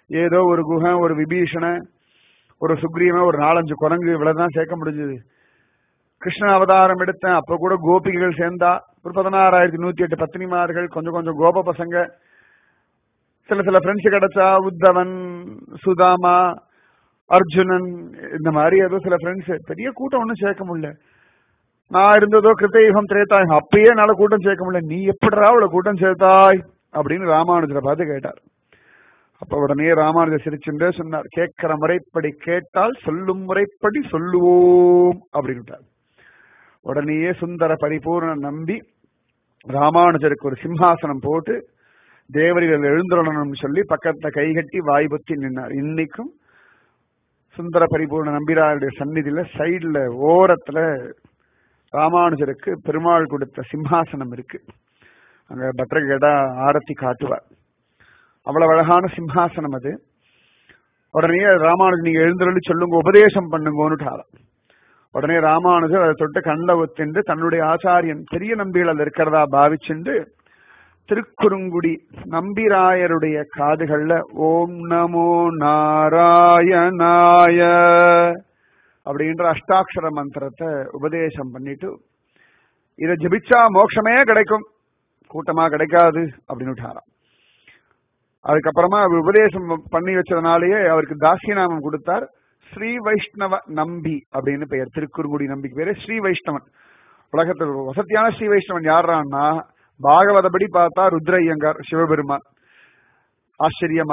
ஏதோ ஒரு குகன் ஒரு விபீஷண ஒரு சுக்ரீவன் ஒரு நாலஞ்சு குரங்கு இவ்வளவுதான் சேர்க்க முடிஞ்சது கிருஷ்ண அவதாரம் எடுத்தேன் அப்ப கூட கோபிகைகள் சேர்ந்தா ஒரு பதினாறாயிரத்தி நூத்தி எட்டு பத்தினிமார்கள் கொஞ்சம் கொஞ்சம் கோப பசங்க சில சில ஃப்ரெண்ட்ஸ் கிடைச்சா உத்தவன் சுதாமா அர்ஜுனன் இந்த மாதிரி ஏதோ சில ஃப்ரெண்ட்ஸ் பெரிய கூட்டம் ஒன்றும் சேர்க்க முடியல நான் இருந்ததோ கிருத்தயுகம் திரேதாயுகம் அப்பயே என்னால கூட்டம் சேர்க்க முடியல நீ எப்படிடா அவ்வளவு கூட்டம் சேர்த்தாய் அப்படின்னு ராமானுஜரை பார்த்து கேட்டார் அப்ப உடனே ராமானுஜர் சிரிச்சுட்டே சொன்னார் கேட்கிற முறைப்படி கேட்டால் சொல்லும் முறைப்படி சொல்லுவோம் அப்படின்ட்டார் உடனேயே சுந்தர பரிபூர்ண நம்பி ராமானுஜருக்கு ஒரு சிம்ஹாசனம் போட்டு தேவரிகள் எழுந்துடணும்னு சொல்லி பக்கத்துல கைகட்டி வாய் பொத்தி நின்னார் இன்னைக்கும் சுந்தர பரிபூர்ண நம்பிராருடைய சந்நிதியில சைடுல ஓரத்துல ராமானுஜருக்கு பெருமாள் கொடுத்த சிம்ஹாசனம் இருக்கு அங்க பத்ரகேடா ஆரத்தி காட்டுவார் அவ்வளவு அழகான சிம்ஹாசனம் அது உடனே ராமானுஜர் நீங்க எழுந்துருளி சொல்லுங்க உபதேசம் பண்ணுங்கன்னு உடனே ராமானுஜர் அதை தொட்டு கண்ட ஒத்திண்டு தன்னுடைய ஆச்சாரியன் பெரிய நம்பிகள் அது இருக்கிறதா பாவிச்சுண்டு திருக்குறுங்குடி நம்பிராயருடைய காதுகள்ல ஓம் நமோ நாராயணாய அப்படின்ற அஷ்டாட்சர மந்திரத்தை உபதேசம் பண்ணிட்டு இதை ஜபிச்சா மோட்சமே கிடைக்கும் கூட்டமா கிடைக்காது அப்படின்னு விட்டாராம் அதுக்கப்புறமா அவர் உபதேசம் பண்ணி வச்சதுனாலேயே அவருக்கு தாசியநாமம் கொடுத்தார் ஸ்ரீ வைஷ்ணவ நம்பி அப்படின்னு பெயர் திருக்குறுங்குடி நம்பிக்கு பேரு ஸ்ரீ வைஷ்ணவன் உலகத்தில் ஒரு வசதியான ஸ்ரீ வைஷ்ணவன் யாரான்னா பாகவதபடி பார்த்தா ருத்ரையங்கார் சிவபெருமான் ஆச்சரியமா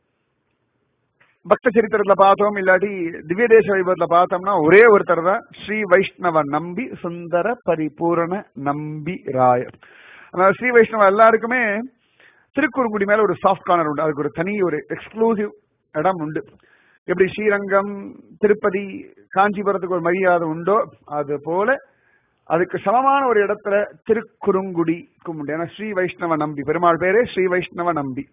பக்த சரித்திரத்துல பார்த்தோம் இல்லாட்டி திவ்ய தேச வைபவத்துல பார்த்தோம்னா ஒரே ஒருத்தர் தான் ஸ்ரீ வைஷ்ணவ நம்பி சுந்தர பரிபூரண நம்பி ராயர் அதனால ஸ்ரீ வைஷ்ணவ எல்லாருக்குமே திருக்குறுங்குடி மேல ஒரு சாஃப்ட் கார்னர் உண்டு அதுக்கு ஒரு தனி ஒரு எக்ஸ்க்ளூசிவ் இடம் உண்டு எப்படி ஸ்ரீரங்கம் திருப்பதி காஞ்சிபுரத்துக்கு ஒரு மரியாதை உண்டோ அது போல அதுக்கு சமமான ஒரு இடத்துல திருக்குறுங்குடிக்கும் உண்டு ஏன்னா ஸ்ரீ வைஷ்ணவ நம்பி பெருமாள் பேரே ஸ்ரீ வைஷ்ணவ நம்பி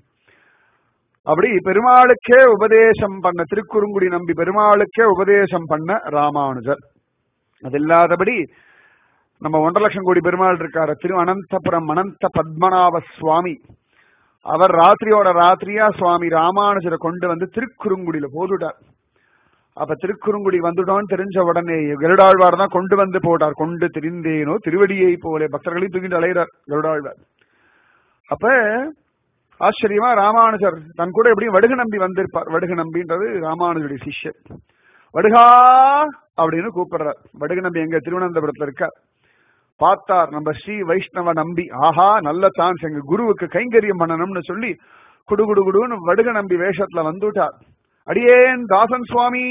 அப்படி பெருமாளுக்கே உபதேசம் பண்ண திருக்குறுங்குடி நம்பி பெருமாளுக்கே உபதேசம் பண்ண ராமானுஜர் அது இல்லாதபடி நம்ம ஒன்றரை லட்சம் கோடி பெருமாள் இருக்காரு திரு அனந்தபுரம் அனந்த பத்மநாப சுவாமி அவர் ராத்திரியோட ராத்திரியா சுவாமி ராமானுஜரை கொண்டு வந்து திருக்குறுங்குடியில போட்டுட்டார் அப்ப திருக்குறுங்குடி வந்துட்டோம்னு தெரிஞ்ச உடனே கருடாழ்வார் தான் கொண்டு வந்து போட்டார் கொண்டு திரிந்தேனோ திருவடியை போல பக்தர்களையும் தூக்கிட்டு அலைகிறார் கருடாழ்வார் அப்ப ஆச்சரியமா ராமானுஜர் தன் கூட எப்படியும் வடுகு நம்பி வந்திருப்பார் வடுகு நம்பின்றது ராமானுஜருடைய சிஷ்யர் வடுகா அப்படின்னு கூப்பிடுறார் வடுகு நம்பி எங்க திருவனந்தபுரத்துல இருக்கார் பார்த்தார் நம்ம ஸ்ரீ வைஷ்ணவ நம்பி ஆஹா நல்ல சான்ஸ் எங்க குருவுக்கு கைங்கரியம் பண்ணணும்னு சொல்லி குடு குடு குடுன்னு வடுக நம்பி வேஷத்துல வந்துட்டார் அடியேன் தாசன் சுவாமி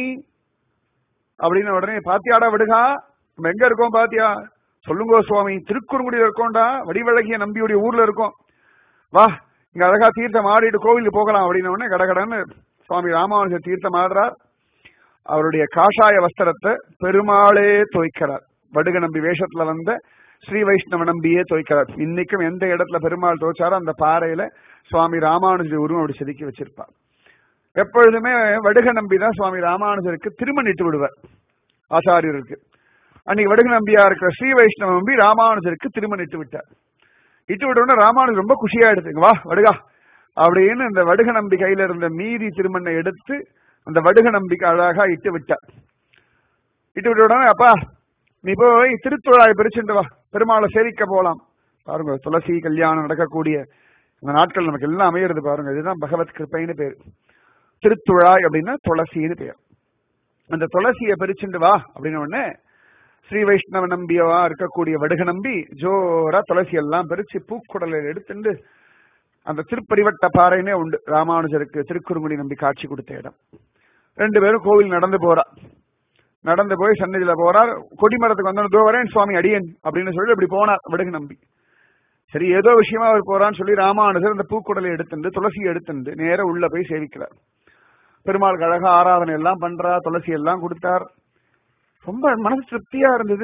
அப்படின்னு உடனே பாத்தியாடா விடுகா நம்ம எங்க இருக்கோம் பாத்தியா சொல்லுங்கோ சுவாமி திருக்குறுங்குடியில இருக்கோம்டா வடிவழகிய நம்பியுடைய ஊர்ல இருக்கோம் வா இங்க அழகா தீர்த்தம் ஆடிட்டு கோவிலுக்கு போகலாம் அப்படின்னு உடனே கடகடன்னு சுவாமி ராமானுஜர் தீர்த்தம் ஆடுறார் அவருடைய காஷாய வஸ்திரத்தை பெருமாளே துவைக்கிறார் வடுக நம்பி வேஷத்துல வந்த ஸ்ரீ வைஷ்ணவ நம்பியே துவைக்கிறார் இன்னைக்கும் எந்த இடத்துல பெருமாள் துவைச்சாரோ அந்த பாறையில சுவாமி ராமானுஜர் உருவம் அப்படி செதுக்கி வச்சிருப்பார் எப்பொழுதுமே வடுக நம்பி தான் சுவாமி ராமானுஜருக்கு திருமணிட்டு விடுவார் ஆச்சாரியருக்கு அன்னைக்கு வடுக நம்பியா இருக்கிற ஸ்ரீ வைஷ்ணவ நம்பி ராமானுஜருக்கு திருமணிட்டு விட்டார் இட்டு விட்டோம்னா ராமானுஜர் ரொம்ப குஷியாயிடுது வா வடுகா அப்படின்னு இந்த வடுக நம்பி கையில இருந்த மீதி திருமண்ணை எடுத்து அந்த வடுக நம்பிக்கை அழகா இட்டு விட்டார் இட்டு விட்ட உடனே அப்பா நீ போய் திருத்துழாய் பிரிச்சுட்டு வா பெருமாளை சேவிக்க போலாம் பாருங்க துளசி கல்யாணம் நடக்கக்கூடிய இந்த நாட்கள் நமக்கு எல்லாம் அமையிறது பாருங்க இதுதான் பகவத் கிருப்பைன்னு பேர் திருத்துழாய் அப்படின்னா துளசின்னு பேர் அந்த துளசியை பிரிச்சுட்டு வா அப்படின்னு உடனே ஸ்ரீ வைஷ்ணவ நம்பியவா இருக்கக்கூடிய வடுக நம்பி ஜோரா துளசி எல்லாம் பிரிச்சு பூக்குடலை எடுத்துட்டு அந்த திருப்பரிவட்ட பாறைனே உண்டு ராமானுஜருக்கு திருக்குறுங்குடி நம்பி காட்சி கொடுத்த இடம் ரெண்டு பேரும் கோவில் நடந்து போறா நடந்து போய் சன்னதியில போறார் கொடிமரத்துக்கு வந்தோம் தோ வரேன் சுவாமி அடியன் அப்படின்னு சொல்லி இப்படி போனார் விடுகு நம்பி சரி ஏதோ விஷயமா அவர் போறான்னு சொல்லி ராமானுஜர் அந்த பூக்குடலை எடுத்துட்டு துளசி எடுத்துட்டு நேர உள்ள போய் சேவிக்கிறார் பெருமாளுக்கு அழகா ஆராதனை எல்லாம் பண்றா துளசி எல்லாம் கொடுத்தார் ரொம்ப மனசு திருப்தியா இருந்தது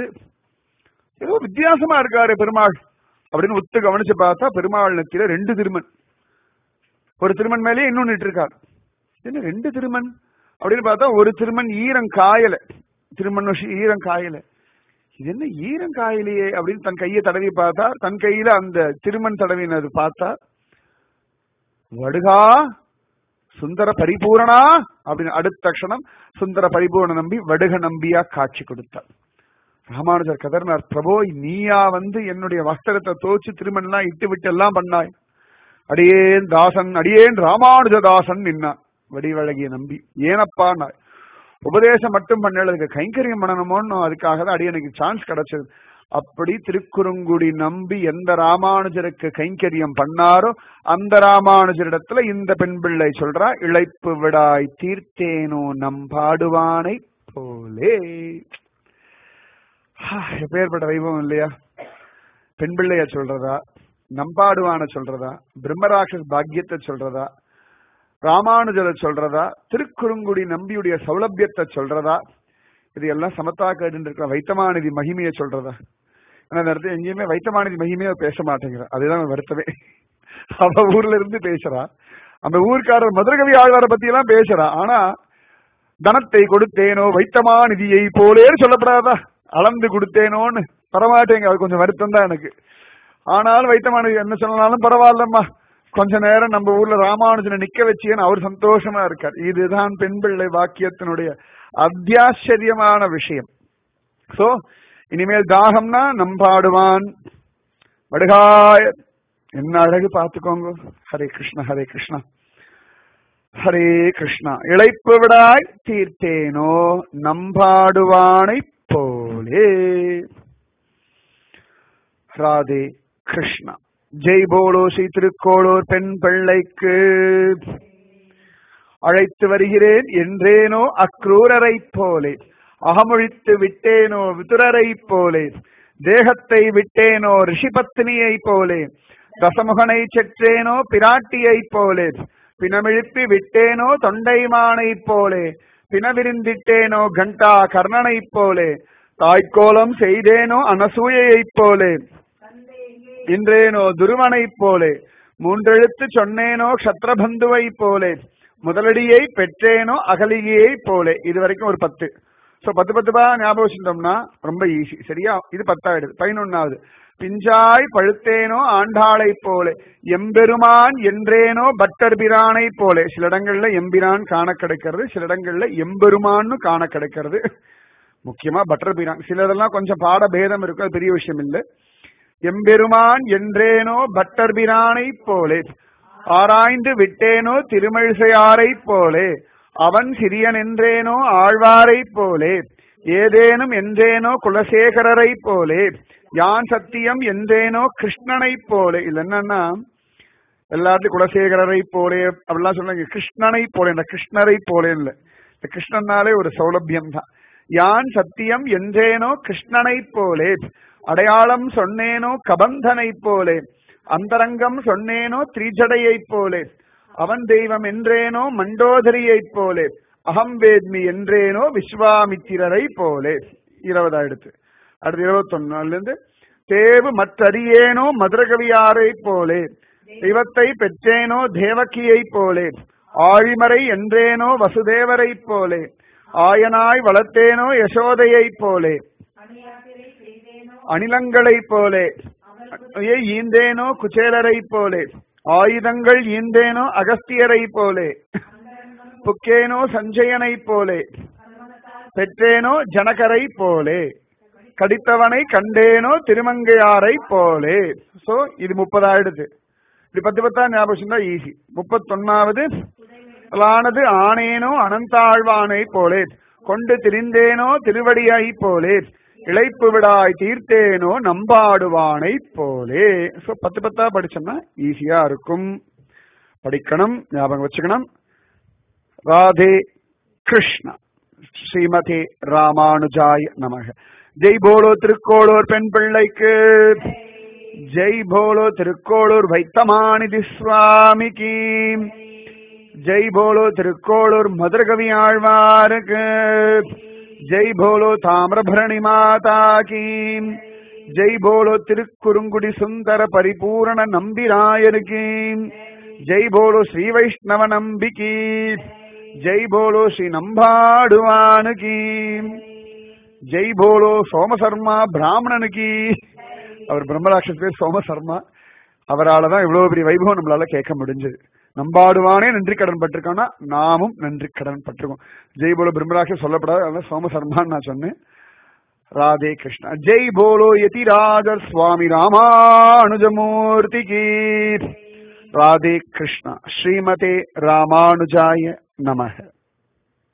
ஏதோ வித்தியாசமா இருக்காரு பெருமாள் அப்படின்னு ஒத்து கவனிச்சு பார்த்தா பெருமாள் நெத்தியில ரெண்டு திருமண் ஒரு திருமண் மேலேயே இன்னொன்னு இருக்கார் என்ன ரெண்டு திருமண் அப்படின்னு பார்த்தா ஒரு திருமண் ஈரம் காயல திருமண் ஈரம் காயல இது என்ன ஈரம் காயலையே அப்படின்னு தன் கையை தடவி பார்த்தா தன் கையில அந்த திருமண் தடவினது பார்த்தா வடுகா சுந்தர பரிபூரணா அப்படின்னு அடுத்த க்ஷணம் சுந்தர பரிபூரண நம்பி வடுக நம்பியா காட்சி கொடுத்தார் ராமானுஜர் கதர்னார் பிரபோ நீயா வந்து என்னுடைய வஸ்திரத்தை தோச்சு திருமணம்லாம் இட்டு விட்டு எல்லாம் பண்ணாய் அடியேன் தாசன் அடியேன் ராமானுஜதாசன் நின்னான் வடிவழகிய நம்பி ஏனப்பா உபதேசம் மட்டும் பண்ணல அதுக்கு கைங்கரியம் பண்ணணுமோன்னு அதுக்காக தான் அடியனுக்கு சான்ஸ் கிடைச்சது அப்படி திருக்குறுங்குடி நம்பி எந்த ராமானுஜருக்கு கைங்கரியம் பண்ணாரோ அந்த ராமானுஜரிடத்துல இந்த பெண் பிள்ளை சொல்றா இழைப்பு விடாய் தீர்த்தேனோ நம் பாடுவானை போலே எப்பேற்பட்ட வைபவம் இல்லையா பெண் பிள்ளைய சொல்றதா நம்பாடுவான சொல்றதா பிரம்மராட்சஸ் பாக்கியத்தை சொல்றதா ராமானுஜரை சொல்றதா திருக்குறுங்குடி நம்பியுடைய சௌலபியத்தை சொல்றதா இது எல்லாம் சமத்தா கேட்டு இருக்கிற வைத்தமாநிதி மகிமையை சொல்றதா ஆனா அந்த இடத்துல எங்கேயுமே வைத்தமாநிதி மகிமையை பேச மாட்டேங்கிறா அதுதான் வருத்தமே அவ ஊர்ல இருந்து பேசுறா அந்த ஊர்க்காரர் மதுரகவி ஆழ்வாரை பத்தி எல்லாம் பேசுறா ஆனா தனத்தை கொடுத்தேனோ வைத்தமாநிதியை போலேன்னு சொல்லப்படாதா அளந்து கொடுத்தேனோன்னு வரமாட்டேங்க அது கொஞ்சம் வருத்தம் தான் எனக்கு ஆனாலும் வைத்தமாநிதி என்ன சொன்னாலும் பரவாயில்லம்மா கொஞ்ச நேரம் நம்ம ஊர்ல ராமானுஜனை நிக்க வச்சேன்னு அவர் சந்தோஷமா இருக்கார் இதுதான் பெண் பிள்ளை வாக்கியத்தினுடைய அத்தியாச்சரியமான விஷயம் சோ இனிமேல் தாகம்னா நம்பாடுவான் வடுகாய என்ன அழகு பார்த்துக்கோங்க ஹரே கிருஷ்ண ஹரே கிருஷ்ணா ஹரே கிருஷ்ணா இழைப்பு விடாய் தீர்த்தேனோ நம்பாடுவானை போலே ராதே கிருஷ்ணா ஜெய் போலோ ஸ்ரீ திருக்கோளூர் பெண் பிள்ளைக்கு அழைத்து வருகிறேன் என்றேனோ அக்ரூரரை போலே அகமொழித்து விட்டேனோ விதுரரை போலே தேகத்தை விட்டேனோ ரிஷிபத்னியை போலே தசமுகனை செற்றேனோ பிராட்டியை போலே பிணமிழுப்பி விட்டேனோ தொண்டைமானை போலே பிணவிருந்திட்டேனோ கண்டா கர்ணனை போலே தாய்க்கோலம் செய்தேனோ அனசூயைப் போலே இன்றேனோ துருவனைப் போலே மூன்றெழுத்து சொன்னேனோ க்ஷத்ரபந்துவை போலே முதலடியை பெற்றேனோ அகலிகையை போலே இது வரைக்கும் ஒரு பத்து சோ பத்து பத்து பா ஞாபகம் வச்சுட்டோம்னா ரொம்ப ஈஸி சரியா இது பத்தாயிடுது பதினொன்னாவது பிஞ்சாய் பழுத்தேனோ ஆண்டாளை போலே எம்பெருமான் என்றேனோ பட்டர் பிரானை போலே சில இடங்கள்ல எம்பிரான் காண கிடைக்கிறது சில இடங்கள்ல எம்பெருமான்னு காண கிடைக்கிறது முக்கியமா பட்டர் பிரான் சிலதெல்லாம் கொஞ்சம் பாட பேதம் இருக்கும் அது பெரிய விஷயம் இல்லை எம்பெருமான் என்றேனோ பட்டர் பிரானை போலே ஆராய்ந்து விட்டேனோ திருமழிசையாரை போலே அவன் சிறியன் என்றேனோ ஆழ்வாரை போலே ஏதேனும் என்றேனோ குலசேகரரை போலே யான் சத்தியம் என்றேனோ கிருஷ்ணனை போலே இது என்னன்னா எல்லாத்தையும் குலசேகரரை போலே அப்படிலாம் சொல்றாங்க கிருஷ்ணனை போலே இந்த கிருஷ்ணரை போலே இல்ல இந்த கிருஷ்ணனாலே ஒரு சௌலபியம் தான் யான் சத்தியம் என்றேனோ கிருஷ்ணனை போலே அடையாளம் சொன்னேனோ கபந்தனை போலே அந்தரங்கம் சொன்னேனோ திரிஜடையைப் போலே அவன் தெய்வம் என்றேனோ மண்டோதரியைப் போலே அகம் வேத்மி என்றேனோ விஸ்வாமித்திரரை போலே இருபதாயிடுத்து அடுத்து இருபத்தொன்னுல இருந்து தேவு மற்றறியேனோ மதுரகவியாரை போலே தெய்வத்தை பெற்றேனோ தேவகியை போலே ஆழிமறை என்றேனோ வசுதேவரை போலே ஆயனாய் வளர்த்தேனோ யசோதையைப் போலே அணிலங்களைப் போலே ஈந்தேனோ குச்சேலரை போலே ஆயுதங்கள் ஈந்தேனோ அகஸ்தியரை போலே புக்கேனோ சஞ்சயனை போலே பெற்றேனோ ஜனகரை போலே கடித்தவனை கண்டேனோ திருமங்கையாரை போலே சோ இது முப்பதாயிடுது இப்படி பத்து பத்தா ஞாபகம் தான் ஈஸி முப்பத்தொன்னாவது ஆனது ஆனேனோ அனந்தாழ்வானை போலே கொண்டு திரிந்தேனோ திருவடியை போலே இழைப்பு விடாய் தீர்த்தேனோ நம்பாடுவானை போலே சோ பத்து பத்தா படிச்சோம்னா ஈஸியா இருக்கும் படிக்கணும் ஞாபகம் வச்சுக்கணும் ராதே கிருஷ்ணா ஸ்ரீமதி ராமானுஜாய் நமக ஜெய் போலோ திருக்கோளூர் பெண் பிள்ளைக்கு ஜெய் போலோ திருக்கோளூர் வைத்தமானிதி சுவாமிக்கு ஜெய் போலோ திருக்கோளூர் மதுரகவி ஆழ்வாருக்கு ஜெய் போலோ தாமிரபரணி மாதா கீ ஜெய் போலோ திருக்குறுங்குடி சுந்தர பரிபூரண நம்பிராயருக்கு ஜெய் போலோ ஸ்ரீ வைஷ்ணவ நம்பிக்கி ஜெய் போலோ ஸ்ரீ நம்பாடுவானுக்கு ஜெய் போலோ சோமசர்மா பிராமணனுக்கு அவர் பிரம்மராட்சஸ் பேர் சோமசர்மா அவரால் தான் இவ்வளவு பெரிய வைபவம் நம்மளால கேட்க முடிஞ்சது நம்பாடுவானே நன்றி கடன் பட்டிருக்கானா நாமும் நன்றி கடன் பட்டிருக்கோம் ஜெய் போல பிரம்மராட்ச சொல்லப்படாது அதெல்லாம் சோம சர்மான்னு நான் சொன்னேன் ராதே கிருஷ்ணா ஜெய் போலோ யதிராஜர் சுவாமி ராமானுஜமூர்த்தி கீ ராதே கிருஷ்ணா ஸ்ரீமதே ராமானுஜாய நமக